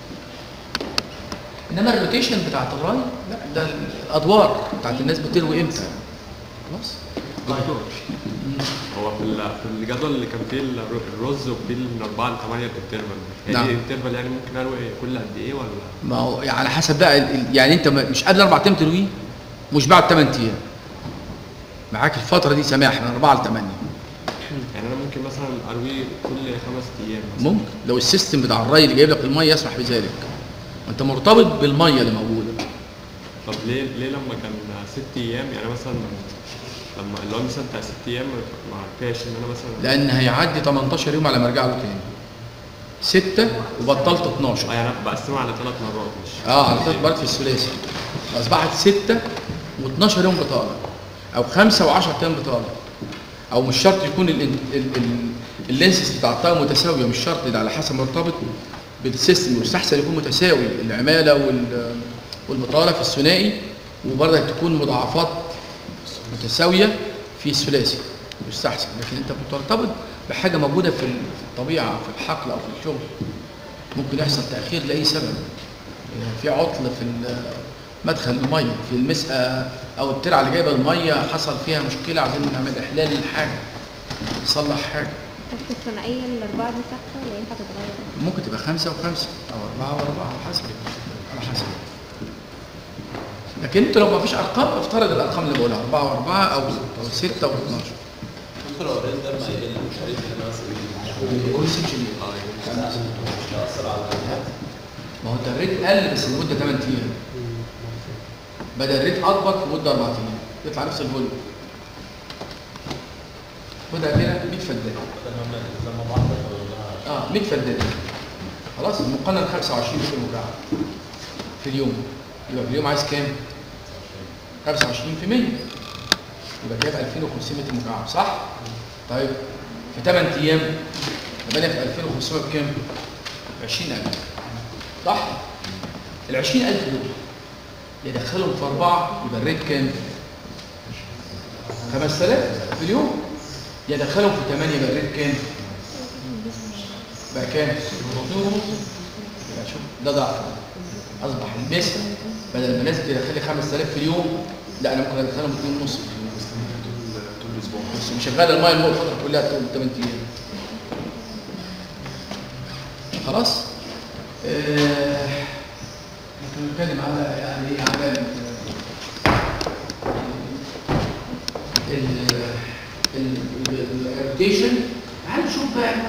انما الروتيشن بتاعت الراي لا ده الادوار بتاعت الناس بتروي امتى خلاص دكتور هو في ال- في الجدول اللي كان فيه الر- الرز وفيه من 4 ل 8 الانترفال هي نعم. دي الانترفال يعني ممكن اروي كل قد ايه ولا ما هو يعني على حسب بقى ال- ال- يعني انت م- مش قبل اربع ايام ترويه مش بعد ثمان ايام معاك الفتره دي سماح من اربعه لثمانيه يعني انا ممكن مثلا اروي كل خمس ايام مثلا ممكن لو السيستم بتاع الري اللي جايب لك الميه يسمح بذلك انت مرتبط بالميه اللي موجوده طب ليه ليه لما كان ست ايام يعني مثلا لما اللي هو مثلا بتاع ست ايام ما فيهاش ان انا مثلا لان هيعدي 18 يوم على ما ارجع له تاني 6 وبطلت 12 اه يعني انا بقسمها على ثلاث مرات مش اه على ثلاث مرات في الثلاثي اصبحت 6 و12 يوم بطاله او 5 و10 ايام بطاله او مش شرط يكون ال ال ال اللينسز بتاع الطاقه متساويه مش شرط ده على حسب مرتبط بالسيستم يستحسن يكون متساوي العماله وال والبطاله في الثنائي وبرضك تكون مضاعفات متساويه في الثلاثي يستحسن لكن انت بترتبط بحاجه موجوده في ال- في الطبيعه في الحقل او في الشغل ممكن يحصل تاخير لاي سبب في عطل في ال- مدخل الميه في المسقى او الترعه اللي جايبه الميه حصل فيها مشكله عايزين نعمل احلال للحاجه نصلح حاجه طب في الثنائية الأربعة دي ثابتة ولا ينفع تتغير؟ ممكن تبقى خمسة وخمسة أو أربعة وأربعة على حسب على حسب لكن أنت لو ما فيش أرقام افترض الأرقام اللي بقولها أربعة وأربعة أو ستة أو ستة و12 دكتور هو الريت ده ما يقل مش ريت اللي انا بس بيقول ست شهور مش هيأثر على الريت ما هو أنت الريت قل بس لمدة 8 أيام بدل الريت أكبر في مدة 4 أيام يطلع نفس الفوليوم خدها كده 100 فدان لما بعض ولا اه 100 فدان خلاص المقنن 25 متر مكعب في اليوم يبقى في اليوم عايز كام 25 في 100 يبقى جايب 2500 متر مكعب صح طيب في 8 ايام يبقى انا في 2500 بكام 20000 صح ال 20000 دول يدخلهم في أربعة يبقى الريت كام 5000 في اليوم يدخلهم في 8 يبقى الريت كام بقى كام؟ يبقى شوف ده ضعف اصبح المثل بدل ما الناس تدخل لي 5000 في اليوم لا انا ممكن ادخلهم 2 ونص طول الاسبوع بس مش شغال المايه الموت الفتره كلها طول 8 ايام خلاص؟ آه، ممكن نتكلم على يعني ايه على الروتيشن تعال نشوف بقى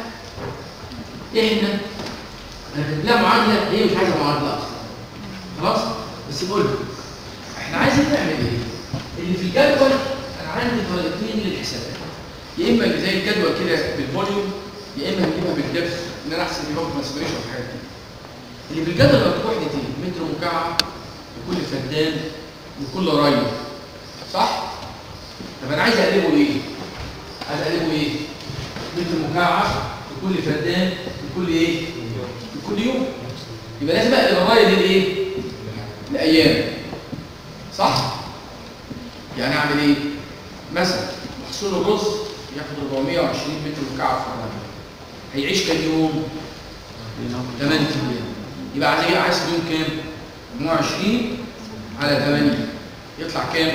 احنا هنكتب لها معادله هي مش عايزه معادله اصلا خلاص بس بقول لك احنا عايزين نعمل ايه اللي في الجدول انا عندي طريقتين للحسابات يا اما زي الجدول كده بالفوليوم يا اما نجيبها بالدبس ان انا احسب اليوم كونسنتريشن والحاجات دي اللي في الجدول مكتوب وحدتين متر مكعب لكل فدان لكل ري صح طب انا عايز اقلبه ايه عايز اقلبه ايه متر مكعب لكل فدان لكل ايه لكل يوم يبقى لازم اقلب الرايه دي لايه لايام صح يعني اعمل ايه مثلا محصول الرز ياخد 420 متر مكعب في الري هيعيش كام يوم 8 ايام يبقى عايز ايه عايز يوم كام 120 على 8 يطلع كام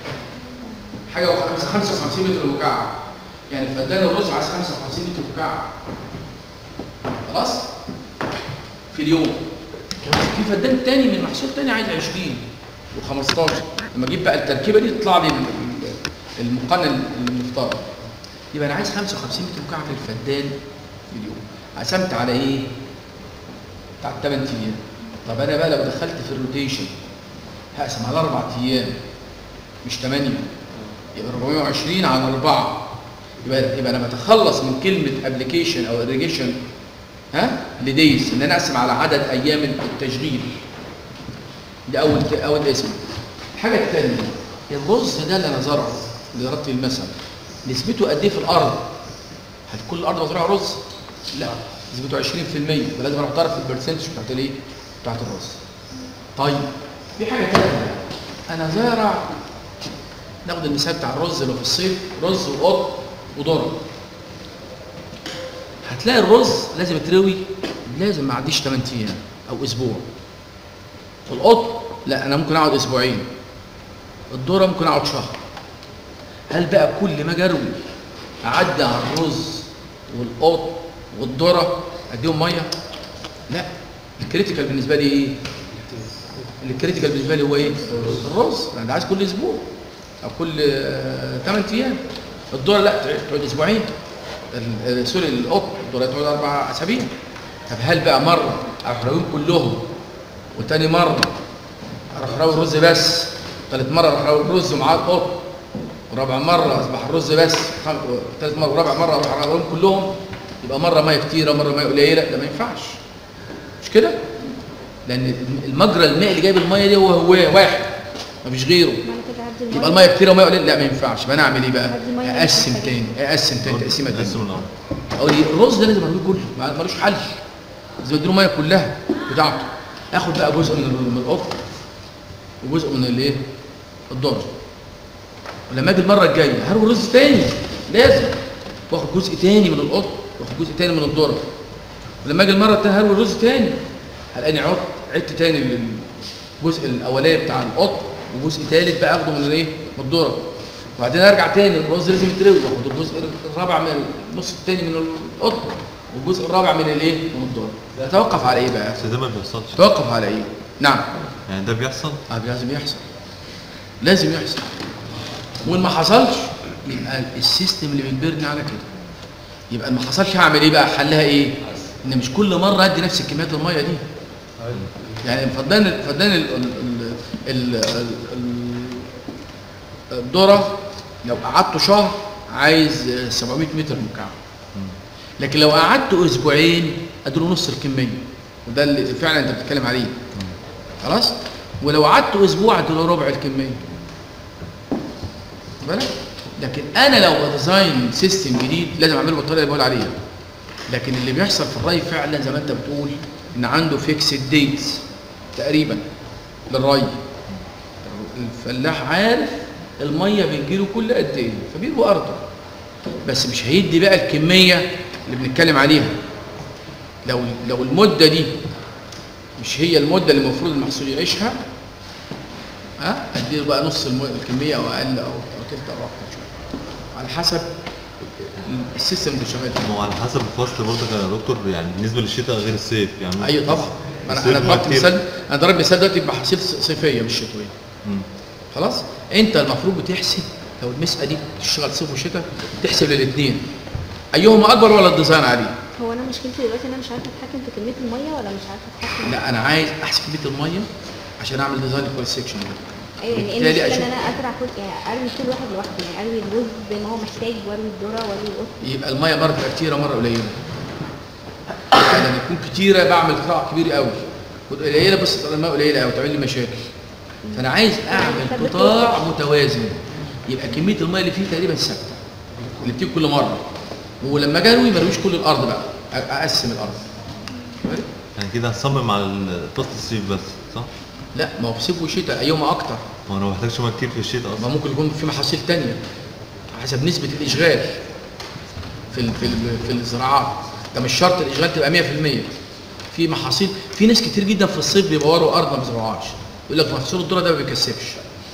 حاجه و 55 متر مكعب يعني فدان الرز عايز 55 متر مكعب خلاص في اليوم في فدان تاني من محصول تاني عايز 20 و15 لما اجيب بقى التركيبه دي تطلع لي ال- ال- المقنن المفترض يبقى انا عايز 55 متر مكعب في الفدان في اليوم قسمت على ايه؟ بتاع 8 ايام طب انا بقى لو دخلت في الروتيشن هقسم على اربع ايام مش 8 يبقى 420 على 4 يبقى يبقى انا بتخلص من كلمه ابلكيشن او irrigation ها لديز ان انا اقسم على عدد ايام التشغيل ده اول اول اسم الحاجه الثانيه الرز ده اللي انا زرعه اللي ضربت المثل نسبته قد ايه في الارض هل كل الارض مزروعه رز لا نسبته 20% فلازم انا اعترف بالبرسنتج بتاعت الايه بتاعت الرز طيب في حاجه ثانيه انا زارع ناخد المثال بتاع الرز اللي في الصيف رز وقط وذره هتلاقي الرز لازم يتروي لازم ما يعديش 8 ايام او اسبوع القط لا انا ممكن اقعد اسبوعين الذره ممكن اقعد شهر هل بقى كل ما اجي اروي اعدي على الرز والقط والذره اديهم ميه لا الكريتيكال بالنسبه لي ايه الكريتيكال بالنسبه لي هو ايه الرز انا ده عايز كل اسبوع او كل 8 ايام الذره لا تقعد اسبوعين ال- ال- سوري القط الذره تقعد اربع اسابيع طب هل بقى مره اروح راويهم كلهم وتاني مره اروح راوي الرز بس ثالث مره اروح راوي الرز ومعاه القط ورابع مره اصبح الرز بس خم... ثالث مره ورابع مره اروح راويهم كلهم يبقى مره ميه كتيره مره ميه قليله لا ما ينفعش مش كده لان المجرى المائي اللي جايب الميه دي هو هو واحد مفيش غيره معنى كده هدي المية يبقى الميه كتيره وميه قليله لا ما ينفعش يبقى انا اعمل ايه بقى هدي مية اقسم من تاني اقسم تاني تقسيمه تاني قسم الأرض اقول إيه؟ الرز ده لازم ارميه كله ما- ملوش حل لازم اديله ميه كلها بتاعته اخد بقى جزء من ال- من القطن وجزء من الايه الذره ولما اجي المره الجايه هروي الرز تاني لازم واخد جزء تاني من القطن واخد جزء تاني من الذره ولما اجي المره التانيه هروي الرز تاني هلاقيني عدت عدت تاني للجزء الاولاني بتاع القطن وجزء تالت بقى اخده من الايه من الذره وبعدين ارجع تاني الرز لازم يتروي واخد الجزء الرابع من النص التاني من القطن والجزء الرابع من الايه من الذره يتوقف على ايه بقى بس ده ما بيحصلش يتوقف على ايه نعم يعني ده بيحصل اه لازم يحصل لازم يحصل وان ما حصلش يبقى السيستم اللي بيجبرني على كده يبقى ما حصلش هعمل ايه بقى حلها ايه ان مش كل مره ادي نفس كميات الميه دي يعني فدان فدان ال ال ال ال ال الذره لو قعدته شهر عايز 700 متر مكعب لكن لو قعدته اسبوعين اديله نص الكميه وده اللي فعلا انت بتتكلم عليه خلاص ولو قعدته اسبوع اديله ربع الكميه واخد بالك لكن انا لو بديزاين سيستم جديد لازم اعمله بالطريقه اللي بقول عليها لكن اللي بيحصل في الري فعلا زي ما انت بتقول ان عنده فيكسد ديتس تقريبا للري الفلاح عارف الميه بتجيله كل قد ايه فبيروي ارضه بس مش هيدي بقى الكميه اللي بنتكلم عليها لو لو المده دي مش هي المده اللي المفروض المحصول يعيشها ها اديله بقى نص الم- الكميه او اقل او او تلت او اكتر شويه على حسب السيستم اللي شغال فيه ما هو على حسب الفصل برضه يا دكتور يعني بالنسبه للشتاء غير الصيف يعني ايوه طبعا انا الصيف انا ما ضربت كتير. مثال انا ضربت مثال دلوقتي بمحاصيل صيفيه مش شتويه مم. خلاص انت المفروض بتحسب لو المسألة دي بتشتغل صيف وشتاء تحسب للاثنين ايهما اكبر ولا الديزاين عليه هو انا مشكلتي دلوقتي ان انا مش عارفه اتحكم في كميه الميه ولا مش عارفه اتحكم لا انا عايز احسب كميه الميه عشان اعمل ديزاين كويس سيكشن ايوه يعني ايه بالتالي المشكله ان أشوف- انا ازرع كل يعني اروي كل واحد لوحده يعني اروي الرز زي ما هو محتاج واروي الذره واروي القطن يبقى الميه مره تبقى كتيره مره قليله يعني لما تكون كتيره بعمل قطاع كبير قوي قليله بس تبقى الميه قليله قوي تعمل لي مشاكل فانا عايز اعمل قطاع متوازن يبقى كميه الميه اللي فيه تقريبا ثابته اللي بتيجي كل مره ولما اجي اروي ما ارويش كل الارض بقى أ- اقسم الارض يعني كده هصمم على فصل الصيف بس صح؟ لا ما هو في صيف وشتاء ايهما اكتر ما انا ما بحتاجش ميه كتير في الشتاء ما اصلا ممكن يكون في محاصيل تانية حسب نسبة الإشغال في ال في ال في الزراعات ده مش شرط الإشغال تبقى 100% في محاصيل في ناس كتير جدا في الصيف بيبوروا أرض ما بيزرعوهاش يقول لك محصول الذرة ده ما بيكسبش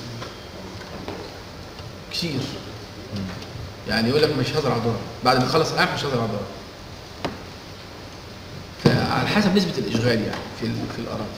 كتير يعني يقول لك مش هزرع ذرة بعد ما يخلص القمح مش هزرع ذرة فعلى حسب نسبة الإشغال يعني في ال- في الأراضي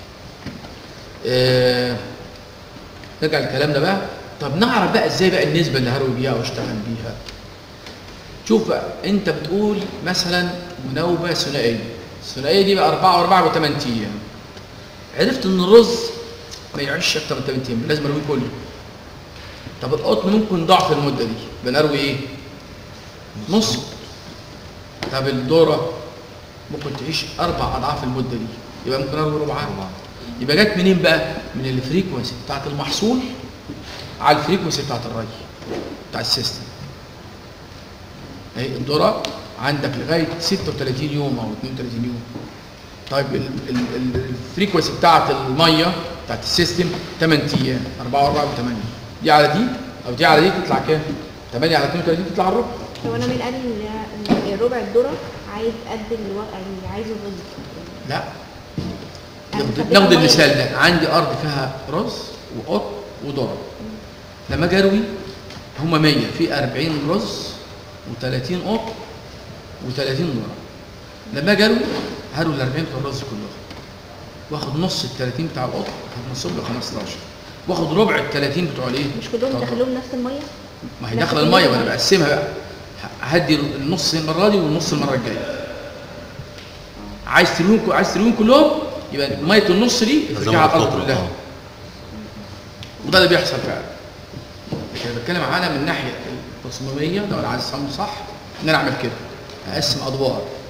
آه نرجع لكلامنا بقى طب نعرف بقى ازاي بقى النسبه اللي هروي بيها واشتغل بيها شوف بقى انت بتقول مثلا مناوبه ثنائيه الثنائيه دي بقى 4 و4 و8 ايام عرفت ان الرز ما يعيش اكتر من 8 ايام لازم ارويه كله طب القطن ممكن ضعف المده دي بنروي ايه نص طب الذره ممكن تعيش اربع اضعاف المده دي يبقى ممكن اروي ربعها يبقى جت منين بقى من الفريكونسي بتاعت المحصول على الفريكونسي بتاعت الري بتاع السيستم اهي الذره عندك لغايه 36 يوم او 32 يوم طيب ال- ال- ال- الفريكونسي بتاعت الميه بتاعت السيستم 8 ايام 4 و4 و8 دي على دي او دي على دي تطلع كام 8 على 32 تطلع الربع لو انا مين قال ان إن ربع الذره عايز قد الو... اللي عايزه الرز لا أنا ناخد- بخليها ناخد مية. المثال ده عندي ارض فيها رز وقط وذره لما اجي اروي هما 100 في 40 رز و30 قط و30 ذره لما اجي اروي هروي ال 40 بتوع الرز كلهم واخد نص ال 30 بتاع القط هتنصب له 15 واخد ربع ال 30 بتوع الايه؟ مش كلهم بتوع الرز. دخلوهم نفس الميه ما هي نفس داخله الميه وانا المية. بقسمها بقى ه- هدي النص المره دي والنص المره الجايه عايز ترويهم عايز ترويهم كلهم يبقى ميه النص دي ترجع على الارض الفترة، كلها آه. وده اللي بيحصل فعلا لكن انا بتكلم عنها من الناحيه التصميميه لو انا عايز اصمم صح ان انا اعمل كده اقسم ادوار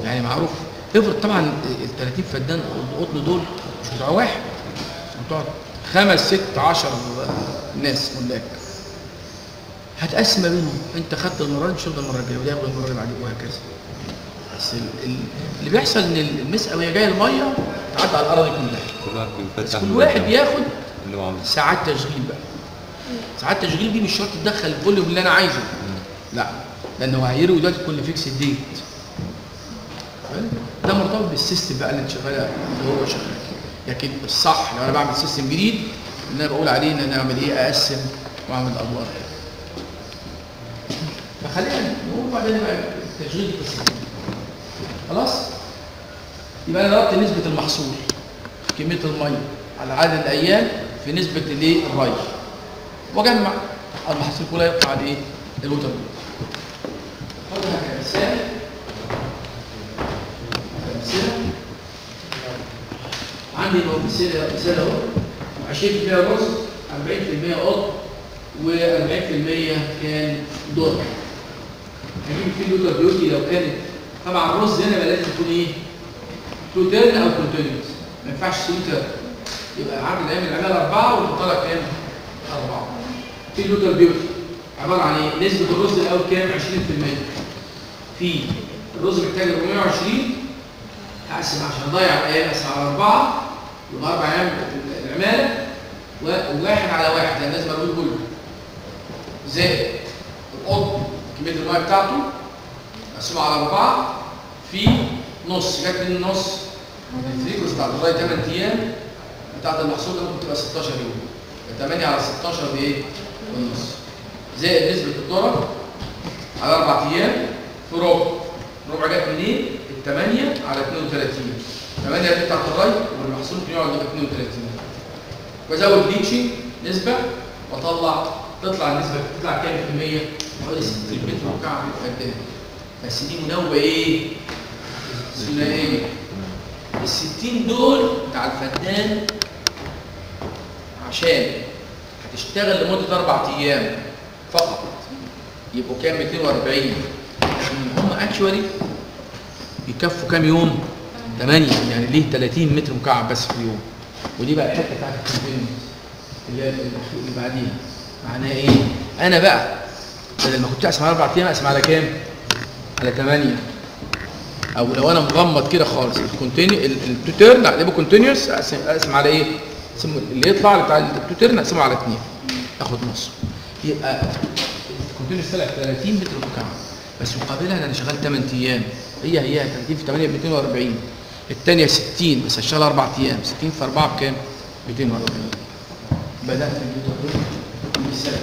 يعني معروف افرض طبعا ال 30 فدان قطن دول مش بتوع واحد بتوع خمس ست عشر ناس ملاك هتقسم ما بينهم انت خدت المره دي مش هتاخد المره الجايه وده ياخد المره اللي بعدين وهكذا بس ال- ال- اللي بيحصل ان المسقه وهي جايه الميه تعدي على الاراضي كلها كل واحد بس بيفتح كل واحد بياخد اللي هو عامله ساعات تشغيل بقى ساعات تشغيل دي مش شرط تدخل الفوليوم اللي انا عايزه لا لان هو هيروي دلوقتي كل فيكس ديت ده مرتبط بالسيستم بقى اللي انت شغاله اللي هو شغال لكن الصح لو انا بعمل سيستم جديد اللي انا بقول عليه ان انا اعمل ايه اقسم واعمل ادوار فخلينا نقول بعدين بقى التشغيل دي قصه خلاص يبقى انا ضربت نسبه المحصول كميه الميه على عدد الايام في نسبه الايه الري واجمع المحصول كله يطلع على ايه الوتر خدها كمثال كمثال عندي لو مثال مثال اهو 20% رز 40% قطن و40% كان ذره هجيب فيه لوتر بيوتي لو كانت طبعا الرز هنا بقى لازم يكون ايه؟ تو تيرن او كونتينيوس ما ينفعش تو تيرن يبقى عدد الايام العماله اربعه والبطاله كام؟ اربعه في لوتر بيوتي عباره عن ايه؟ نسبه الرز الاول كام؟ 20% في الرز محتاج 420 هقسم عشان اضيع الايام اقسم على اربعه يبقى اربع ايام العماله وواحد على واحد يعني لازم اقول كله زائد القطن كميه الميه بتاعته مقسومه على اربعه في نص جت من النص الفريكوس بتاعت الراي 8 ايام بتاعت المحصول ده ممكن تبقى 16 يوم 8 على 16 بايه؟ بالنص زائد نسبه الذره على اربع ايام في ربع ربع جت منين؟ ال 8 على 32 8 دي بتاعت الراي والمحصول ممكن يقعد يبقى 32 وازود بليتشنج نسبه واطلع تطلع النسبه تطلع كام في المية؟ حوالي 60 متر مكعب فدان بس دي مناوبه ايه؟ ثنائيه ال 60 دول بتاع الفدان عشان هتشتغل لمده اربع ايام فقط يبقوا كام 240 عشان هم اكشوالي يكفوا كام يوم؟ 8 يعني ليه 30 متر مكعب بس في اليوم ودي بقى الحته بتاعت الكونتينوس اللي هي المخلوق اللي بعديها معناها ايه؟ انا بقى بدل ما كنت اقسم على اربع ايام اقسم على كام؟ على 8 او لو انا مغمض كده خالص الكونتينيو التوتيرن اقلبه كونتينيوس اقسم اقسم على ايه؟ اقسم اللي يطلع بتاع التوتيرن اقسمه على 2 اخد نص يبقى الكونتينيوس طلع 30 متر مكعب بس مقابلها انا شغال 8 ايام هي هي 30 في 8 ب 240 الثانيه 60 بس هشتغل اربع ايام 60 في 4 بكام؟ 240 بدات الفيديو مثال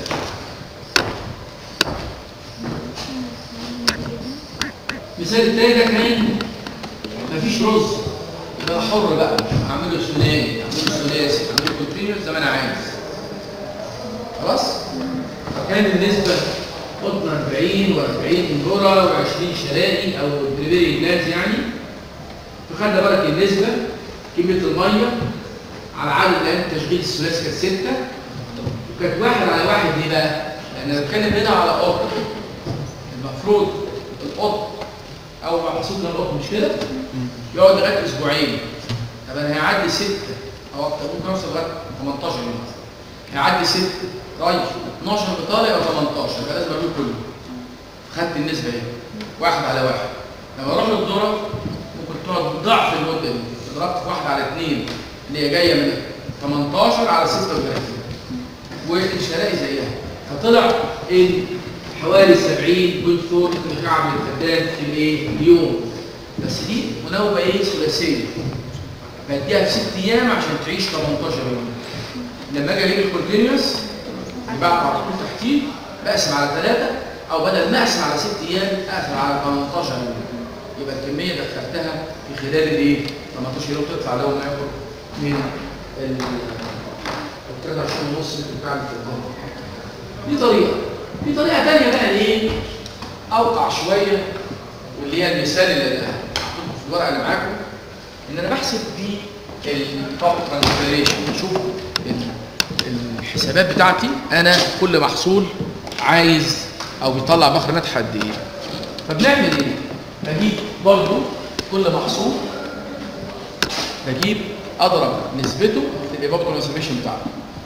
المثال التاني ده كان مفيش رز يبقى أنا حر بقى اعمله ثنائي اعمله ثلاثي اعمله كونتينيوس زي ما انا عايز خلاص فكان النسبه قطن 40 و40 اندورا و20 شرائي او بريبيري جلاز يعني فخدنا بالك النسبه كميه الميه على عدد ايام التشغيل الثلاثي كانت 6 وكانت واحد على واحد ليه بقى؟ لان انا بتكلم هنا على قطن المفروض القطن اول ما محصول كان القطن مش كده؟ يقعد لغايه اسبوعين طب انا هيعدي 6 او اكتر ممكن اوصل لغايه 18 يوم هيعدي 6 رايح 12 بطاله او 18 يبقى لازم اقول كله خدت النسبه اهي واحد على واحد لما اروح للذره ممكن تقعد ضعف المده دي ضربت في واحد على اثنين اللي هي جايه من 18 على 36 والشرائي زيها فطلع ان حوالي 70.4 مكعب للفدان في الايه؟ اليوم بس دي مناوبه ايه؟ ثلاثيه بديها في ست ايام عشان تعيش 18 يوم لما اجي اجيب الكونتينيوس يبقى على طول تحتيه بقسم على ثلاثه او بدل ما اقسم على ست ايام اقسم على 18 يوم يبقى الكميه دخلتها في خلال الايه؟ 18 يوم تطلع لو ما ياخد من ال 23 ونص بتاع الفدان دي طريقه في طريقه ثانيه بقى ايه؟ اوقع شويه واللي هي المثال اللي هحطه في الورقه اللي معاكم ان انا بحسب بيه الباور ترانسفيريشن شوف الحسابات بتاعتي انا كل محصول عايز او بيطلع بخر ناتج قد ايه فبنعمل ايه؟ بجيب برضه كل محصول بجيب اضرب نسبته في الايفابتور كونسرفيشن بتاعته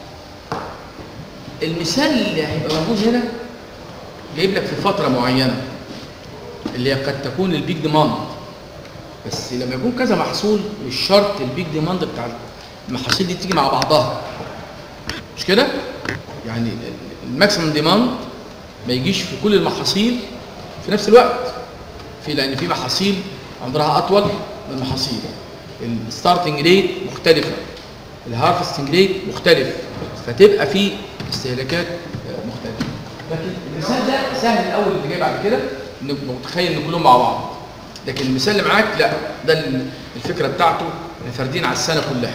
المثال اللي هيبقى موجود هنا جايب لك في فتره معينه اللي هي قد تكون البيك ديماند بس لما يكون كذا محصول مش شرط البيك ديماند بتاع المحاصيل دي تيجي مع بعضها مش كده يعني الماكسيمم ديماند ما يجيش في كل المحاصيل في نفس الوقت في لان في محاصيل عمرها اطول من محاصيل الستارتنج ريت مختلفه الهارفستنج ريت مختلف فتبقى في استهلاكات آه، مختلفه لكن المثال ده سهل الاول اللي جاي بعد كده انك متخيل ان كلهم مع بعض لكن المثال اللي معاك لا ده ال- الفكره بتاعته إن فاردين على السنه كلها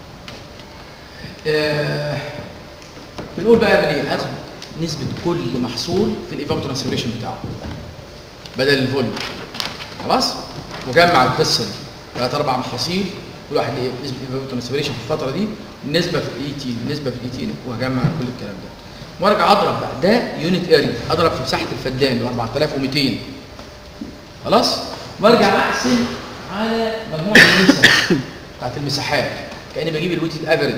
آه، بنقول بقى من ايه اخد نسبه كل محصول في الايفابو ترانسفيريشن بتاعه بدل الفوليوم خلاص وجمع القصه دي ثلاث اربع محاصيل كل واحد ليه نسبه ايفابو ترانسفيريشن في الفتره دي النسبه في الاي تي النسبه في الاي تي وهجمع كل الكلام ده وارجع اضرب بقى ده يونت اريا اضرب في مساحه الفدان اللي هو 4200 خلاص وارجع اقسم على مجموع النسب بتاعت المساحات كاني بجيب الويتد افريج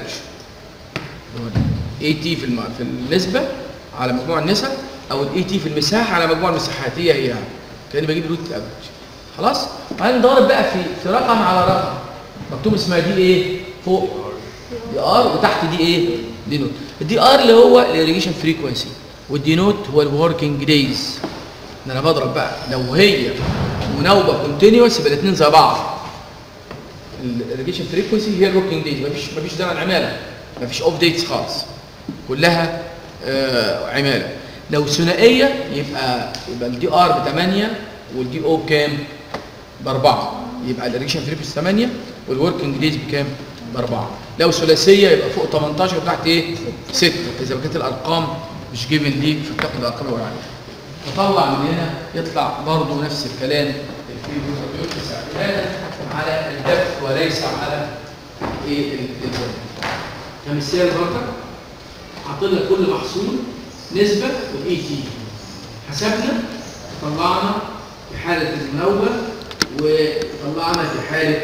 اي تي في الم... في النسبه على مجموع النسب او الاي تي في المساحه على مجموع المساحات هي هي يعني كاني بجيب الويتد افريج خلاص وبعدين ضارب بقى في في رقم على رقم مكتوب اسمها دي ايه فوق دي ار وتحت دي ايه دي نوت الدي ار اللي هو الاريجيشن فريكوينسي والدي نوت هو الوركينج دايز ان انا بضرب بقى لو هي مناوبه كونتينوس يبقى الاثنين زي بعض الاريجيشن فريكوينسي هي الوركينج دايز مفيش مفيش دايما عماله مفيش اوف ديتس خالص كلها آه عماله لو ثنائيه يبقى يبقى الدي ار ب 8 والدي او بكام؟ باربعه يبقى الاريجيشن فريكوينسي 8 والوركينج دايز بكام؟ باربعه لو ثلاثيه يبقى فوق 18 وتحت ايه؟ 6 اذا كانت الارقام مش جيفن ليك فبتاخد الارقام اللي عليها تطلع من هنا يطلع برضه نفس الكلام الفي بس اعتمادا على الدبث وليس على ايه الفوليوم كمثال برضك حاطين لك كل محصول نسبه والاي تي حسبنا طلعنا في حاله المنوه وطلعنا في حاله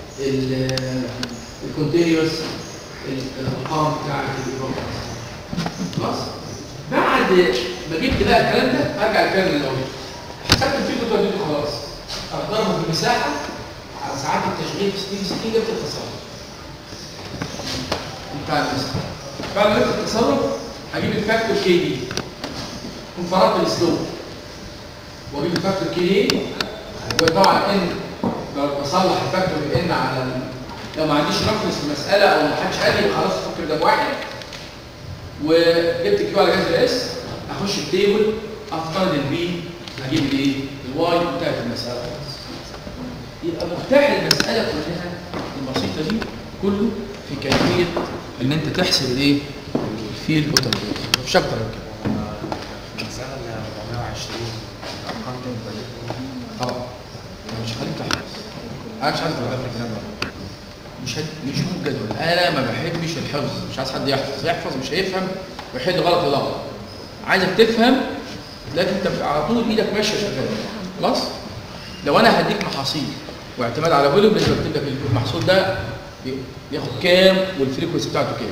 الكونتينيوس الارقام بتاعت البروجرام خلاص بعد ما جبت بقى الكلام ده ارجع الكلام الاول حسبت الفيجو توديته خلاص اقدره في المساحه على ساعات التشغيل في 60 60 جبت التصرف بتاع المساحه بعد ما جبت التصرف اجيب الفاكتور كي دي وفرضت السلوب واجيب الفاكتور كي دي وطبعا ان بصلح الفاكتور ان على ال- لو ما عنديش رفرنس في المساله او ما حدش قال لي خلاص الفاكتور ده بواحد وجبت كيو على جذر الاس اخش التيبل افترض البي هجيب الايه؟ الواي بتاعت المساله خلاص يبقى مفتاح المساله كلها البسيطه دي كله في كيفيه ان انت تحسب الايه؟ الفيل اوتوماتيك مش اكتر من كده المسألة اللي 420 الأرقام دي مبينة طبعا أنا مش خليك تحفظ انا مش عايز اتغلب في الكلام ده مش هد... مش هو الجدول انا ما بحبش الحفظ مش عايز حد يحفظ يحفظ مش هيفهم ويحل غلط يلخبط عايزك تفهم لكن انت على طول ايدك ماشيه شغاله خلاص لو انا هديك محاصيل واعتماد على فوليوم لازم اكتب لك المحصول ده بي- بياخد كام والفريكونسي بتاعته كام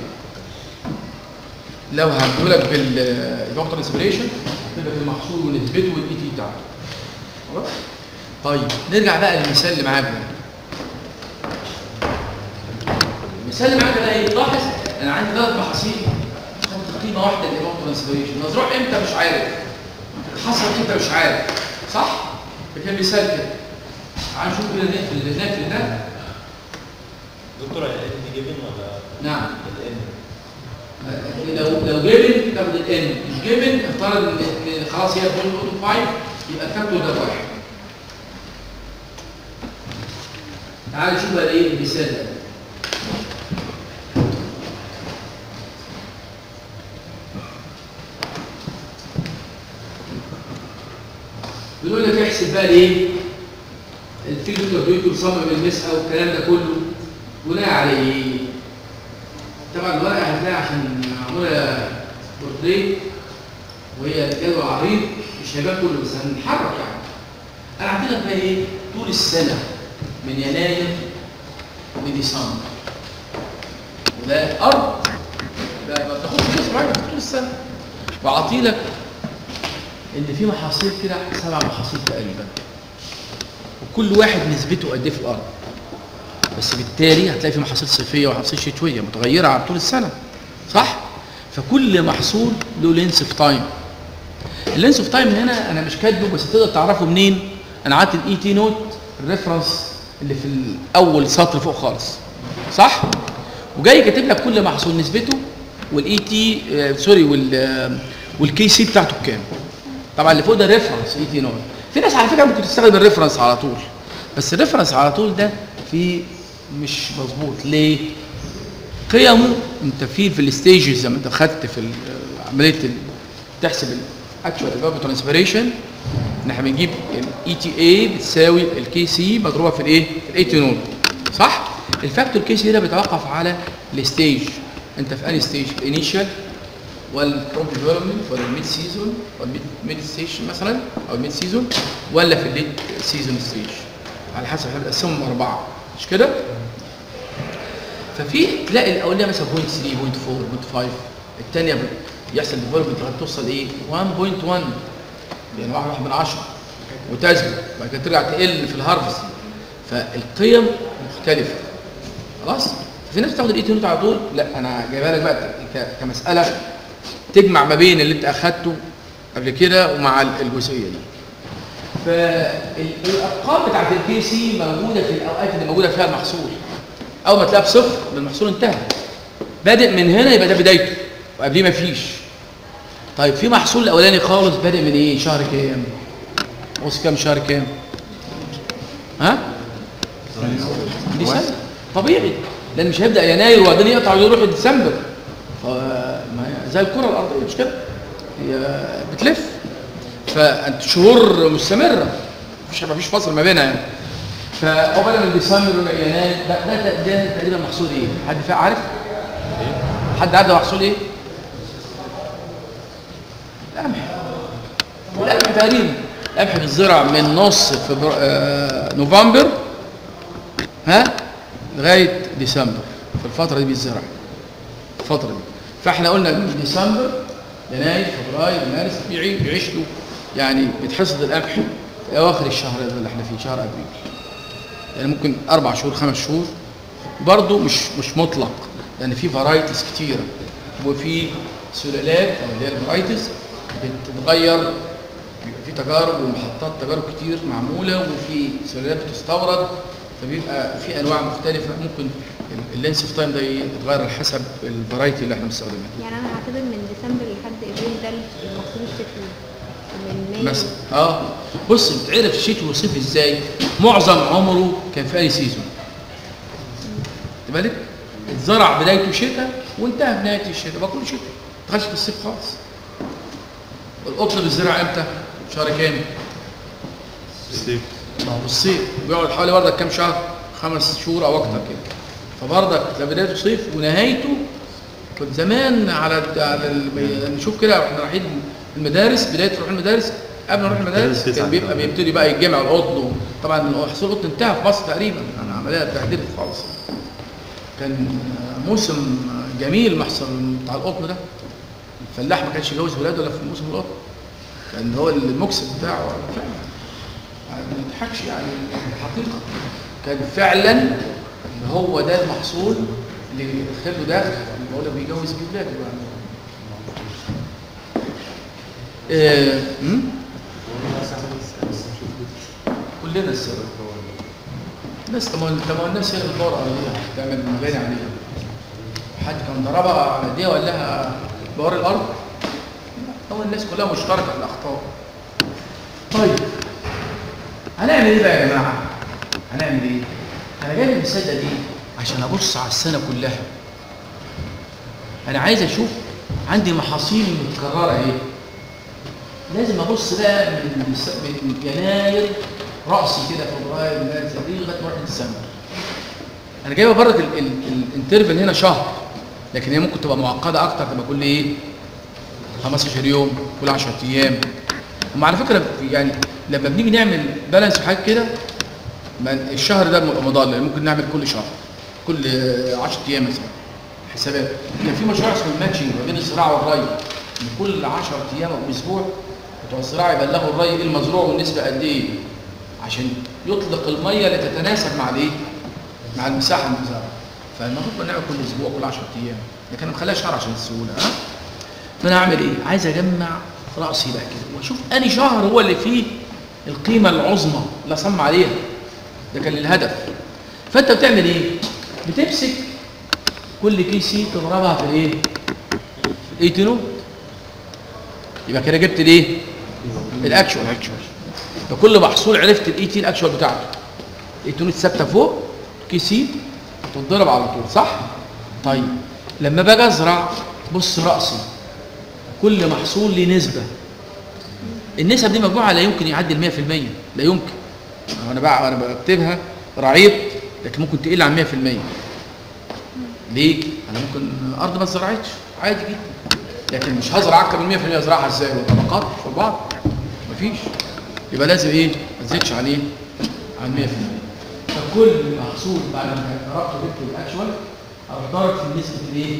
لو هديهولك بالفاكتور انسبريشن هكتب لك المحصول ونسبته والاي تي بتاعته خلاص طيب نرجع بقى للمثال اللي معاك ده المثال اللي معاك ده ايه لاحظ انا عندي ثلاث محاصيل خدت قيمه واحده للايمون ترانسفيريشن مزروع امتى مش عارف حصل امتى مش عارف صح كان مثال كده تعال نشوف كده نقفل نقفل ده دكتور ال N جيفن ولا نعم ال N؟ لو لو جيبن تاخد الان مش جيبن افترض ان إن خلاص هي 0.05 يبقى الفاكتور ده واحد تعال نشوف بقى ايه المثال ده بيقول لك احسب بقى ايه الفيلتر دويتو تصمم المسحه والكلام ده كله بناء على ايه طبعا الورقه هتلاقي عشان معموله بورتريه وهي الجدول عريض مش هيبان كله بس هنتحرك يعني انا عندنا بقى ايه طول السنه من يناير لديسمبر وده ارض ده ما بتاخدش فلوس معاك طول السنه واعطي لك ان في محاصيل كده سبع محاصيل تقريبا وكل واحد نسبته قد ايه في الارض بس بالتالي هتلاقي في محاصيل صيفيه ومحاصيل شتويه متغيره على طول السنه صح فكل محصول له لينس اوف تايم اللينس اوف تايم هنا انا مش كاتبه بس تقدر تعرفه منين انا عادت الاي تي نوت الريفرنس اللي في الاول سطر فوق خالص صح وجاي كاتب لك كل محصول نسبته والاي تي آه سوري وال آه والكي سي بتاعته بكام طبعا اللي فوق ده ريفرنس اي تي نوت في ناس على فكره ممكن تستخدم الريفرنس على طول بس الريفرنس على طول ده في مش مظبوط ليه قيمه انت في في الستيجز زي ما انت خدت في ال- عمليه ال- تحسب الاكشوال فالف ترانسفيريشن ان احنا بنجيب الاي تي اي بتساوي الكي سي مضروبه في الايه؟ في الاي تي نود صح؟ الفاكتور كي سي ده بيتوقف على الستيج انت في انهي ستيج؟ الانيشال ولا الكروب ديفلوبمنت ولا الميد سيزون ولا الميد ميد ستيشن مثلا او الميد سيزون ولا في الليت سيزون ستيج على حسب احنا بنقسمهم اربعه مش كده؟ ففي تلاقي الاولانيه مثلا 0.3 0.4 0.5 الثانيه يحصل ديفلوبمنت لغايه توصل ايه 1.1 يعني واحد واحد من عشرة وتثبت بعد كده ترجع تقل في الهارفست فالقيم مختلفه خلاص في ناس بتاخد الاي تي على طول لا انا جايبها لك بقى ك- كمساله تجمع ما بين اللي انت اخدته قبل كده ومع ال- الجزئيه دي فالارقام بتاعت الكي سي موجوده في الاوقات اللي موجوده فيها المحصول اول ما تلاقيها بصفر يبقى المحصول انتهى بادئ من هنا يبقى ده بدايته وقبليه مفيش طيب في محصول الاولاني خالص بادئ من ايه شهر كام بص كام شهر كام ها ديسمبر طبيعي لان مش هيبدا يناير وبعدين يقطع ويروح ديسمبر ف- ما هي زي الكره الارضيه مش كده هي بتلف فانت شهور مستمره مفيش مفيش فصل ما بينها يعني فهو بدا من ديسمبر ولا يناير ده ده, ده, ده تقريبا محصول ايه حد فا عارف حد عارف ده محصول ايه القمح والقمح تقريبا القمح بيتزرع من نص فبر... آه... نوفمبر ها لغايه ديسمبر في الفتره دي بيتزرع الفتره دي فاحنا قلنا من ديسمبر يناير فبراير مارس بيعي- بيعيش له يعني بيتحصد القمح في اواخر الشهر اللي احنا فيه شهر ابريل يعني ممكن اربع شهور خمس شهور برضه مش مش مطلق لان في فرايتيز كتيره وفي سلالات او اللي هي الفرايتيز بتتغير بيبقى في تجارب ومحطات تجارب كتير معموله وفي سلالات بتستورد فبيبقى في انواع مختلفه ممكن اللينس اوف تايم ده يتغير على حسب الفرايتي اللي احنا بنستخدمها يعني انا هعتبر من ديسمبر لحد ابريل ده المحصول الشتوي من مايو مثلا اه بص بتعرف الشتوي والصيف ازاي معظم عمره كان في اي سيزون خد بالك اتزرع بدايته شتاء وانتهى بنهايه الشتاء بقى كله شتاء ما دخلش في الصيف خالص القطن بيتزرع امتى شهر كام الصيف ما هو الصيف بيقعد حوالي بردك كام شهر خمس شهور او اكتر كده فبردك لا بدايته صيف ونهايته كنت زمان على على الم- نشوف كده واحنا رايحين المدارس بدايه نروح المدارس قبل ما نروح المدارس تسعة كان بيبقى كمان. بيبتدي بقى يتجمع القطن طبعا محصول القطن انتهى في مصر تقريبا انا عمليه اتبهدلت خالص كان موسم جميل محصل بتاع القطن ده الفلاح ما كانش يجوز ولاده الا في موسم القطن كان هو المكسب بتاعه فعلا يعني ما نضحكش يعني الحقيقه كان فعلا ان هو ده المحصول اللي يدخل له دخل بقول لك بيجوز يجيب ولاده يعني آه، هم؟ كلنا السبب الناس طب ما طب ما الناس هي اللي بتدور عليها تعمل مباني عليها حد كان ضربها على ايديها وقال لها بوار الارض لا، هو الناس كلها مشتركه في الاخطاء طيب هنعمل ايه بقى يا جماعه هنعمل ايه انا جايب المثال ده ليه عشان ابص على السنه كلها انا عايز اشوف عندي محاصيل متكرره ايه لازم ابص بقى من ديس- من يناير راسي كده فبراير مارس ابريل لغايه ما اروح ديسمبر انا جايبه برضك ال- ال- الانترفال هنا شهر لكن هي ممكن تبقى معقده اكتر تبقى كل ايه 15 يوم كل 10 ايام هم على فكره يعني لما بنيجي نعمل بالانس وحاجات كده ما الشهر ده مضاد لأن ممكن نعمل كل شهر كل 10 ايام مثلا حسابات كان في مشروع اسمه الماتشنج ما بين الزراعه والري ان كل 10 ايام او اسبوع بتوع الزراعه يبلغوا الري ايه المزروع والنسبه قد ايه عشان يطلق الميه اللي تتناسب مع الايه؟ مع المساحه المزرعه فالمفروض كنا نعمل كل اسبوع كل 10 ايام لكن انا مخليها شهر عشان السهوله ها فانا اعمل ايه؟ عايز اجمع راسي بقى كده واشوف اني شهر هو اللي فيه القيمه العظمى اللي اصمم عليها ده كان الهدف فانت بتعمل ايه؟ بتمسك كل كي سي تضربها في الايه؟ في الاي نوت يبقى كده جبت الايه؟ الاكشوال فكل محصول عرفت الاي تي الاكشوال بتاعته الاي نوت ثابته فوق كي سي تتضرب على طول صح؟ طيب لما باجي ازرع بص راسي كل محصول ليه نسبه النسب دي مجموعه لا يمكن يعدي ال 100% لا يمكن انا بقى انا بكتبها رعيت لكن ممكن تقل عن 100% ليه؟ انا ممكن ارض ما اتزرعتش عادي جدا لكن مش هزرع اكتر من 100% ازرعها ازاي والطبقات في بعض مفيش يبقى لازم ايه؟ ما تزيدش عن ايه؟ عن 100% فكل محصول بعد ما ضربته جبت الاكشوال اروح ضارب في نسبه الايه؟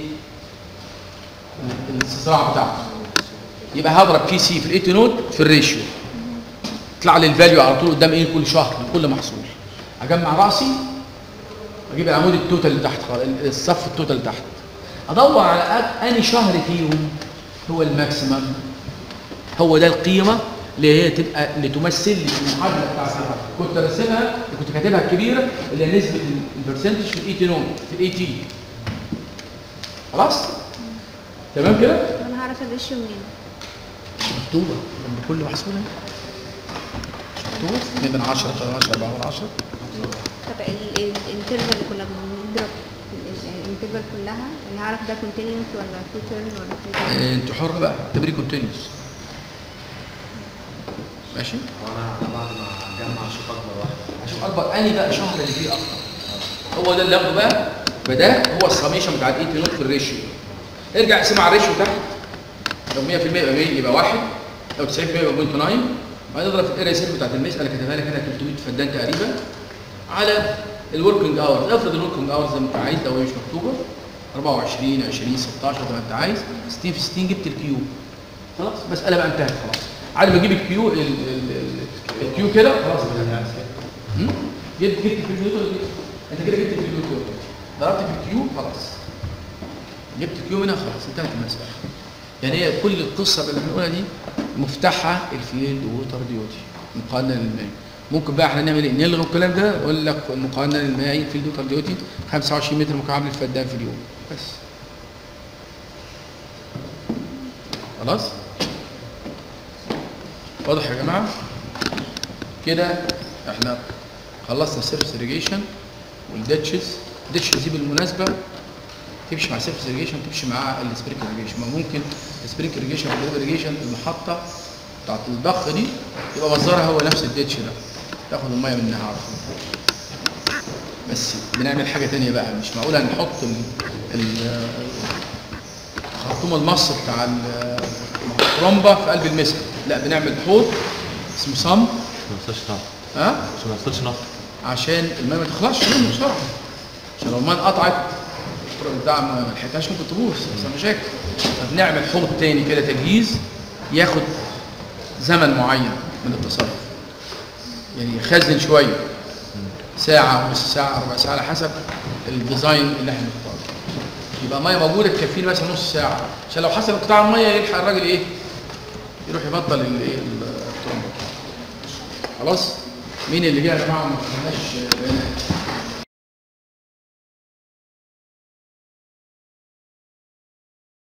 الزراعه بتاعته يبقى هضرب كي سي في الايتي نوت في الريشيو يطلع لي الفاليو على طول قدام ايه كل شهر لكل محصول اجمع راسي اجيب العمود التوتال اللي تحت خالص، الصف التوتال اللي تحت ادور على أد- اني شهر فيهم هو الماكسيمم هو ده القيمه اللي هي تبقى اللي تمثل لي المعادله بتاعتي كنت راسمها اللي كنت كاتبها الكبيره اللي هي نسبه البرسنتج في الاي نوت في الاي تي خلاص تمام كده انا هعرف الريشيو منين مكتوبه جنب كل محصول اهي. مكتوبه 2 من 10 3 10 4 من 10 طب ال- ال- الانترفال اللي كنا بنضرب ال- ال- الانترفال كلها اللي هعرف ده كونتينيوس ولا تو تيرن ولا تو تيرن انت حر بقى اعتبريه كونتينيوس ماشي وانا بعد ما اجمع اشوف اكبر واحده اشوف اكبر اني بقى شهر اللي فيه اكتر هو ده اللي اخده بقى فده هو السميشن بتاع الاي تي نوت في الريشيو ارجع اقسمها على الريشيو تحت لو 100% يبقى 100 يبقى 1 لو 90% يبقى 0.9 بعدين اضرب في الاريا سيل بتاعت المساله كاتبها لك هنا 300 فدان تقريبا على الوركينج اورز افرض الوركينج اورز زي ما انت عايز لو هي مش مكتوبه 24 20 16 زي ما انت عايز 60 في 60 جبت الكيو خلاص مساله بقى انتهت خلاص عادي ما اجيب الكيو ال- ال- ال- الكيو كده خلاص هم؟ جبت جبت في الكيو انت كده جبت في الكيو ضربت في الكيو خلاص جبت الكيو منها خلاص انتهت المساله يعني هي كل القصه اللي بنقولها دي مفتاحها الفيلد ووتر ديوتي مقارنه للمائي ممكن بقى احنا نعمل ايه نلغي الكلام ده اقول لك المقارنه للمائي فيلد ووتر ديوتي 25 متر مكعب للفدان في اليوم بس خلاص واضح يا جماعه كده احنا خلصنا السيرفس irrigation والديتشز الديتشز دي بالمناسبه تمشي مع سيرفس irrigation تمشي مع السبرينك irrigation ما ممكن السبرينك irrigation والدريب irrigation المحطه بتاعت الضخ دي يبقى مصدرها هو نفس الديتش ده تاخد الميه منها على طول بس بنعمل حاجه تانية بقى مش معقوله نحط ال ال خرطوم المص بتاع ال- الترمبه في قلب المسك لا بنعمل حوض اسمه صم ما يوصلش نفط ها عشان ما يوصلش نفط عشان الميه ما تخلصش منه بسرعه عشان لو الميه انقطعت الطرق بتاع ما ما لحقتهاش ممكن تبوظ بس مشاكل فبنعمل حوض تاني كده تجهيز ياخد زمن معين من التصرف يعني يخزن شويه ساعه نص ساعه ربع ساعه على حسب الديزاين اللي احنا نختاره يبقى ميه موجوده تكفيني مثلا نص ساعه عشان لو حصل انقطاع الميه يلحق الراجل ايه يروح يبطل الايه الترمبه خلاص مين اللي جه يا جماعه ما خدناش بيانات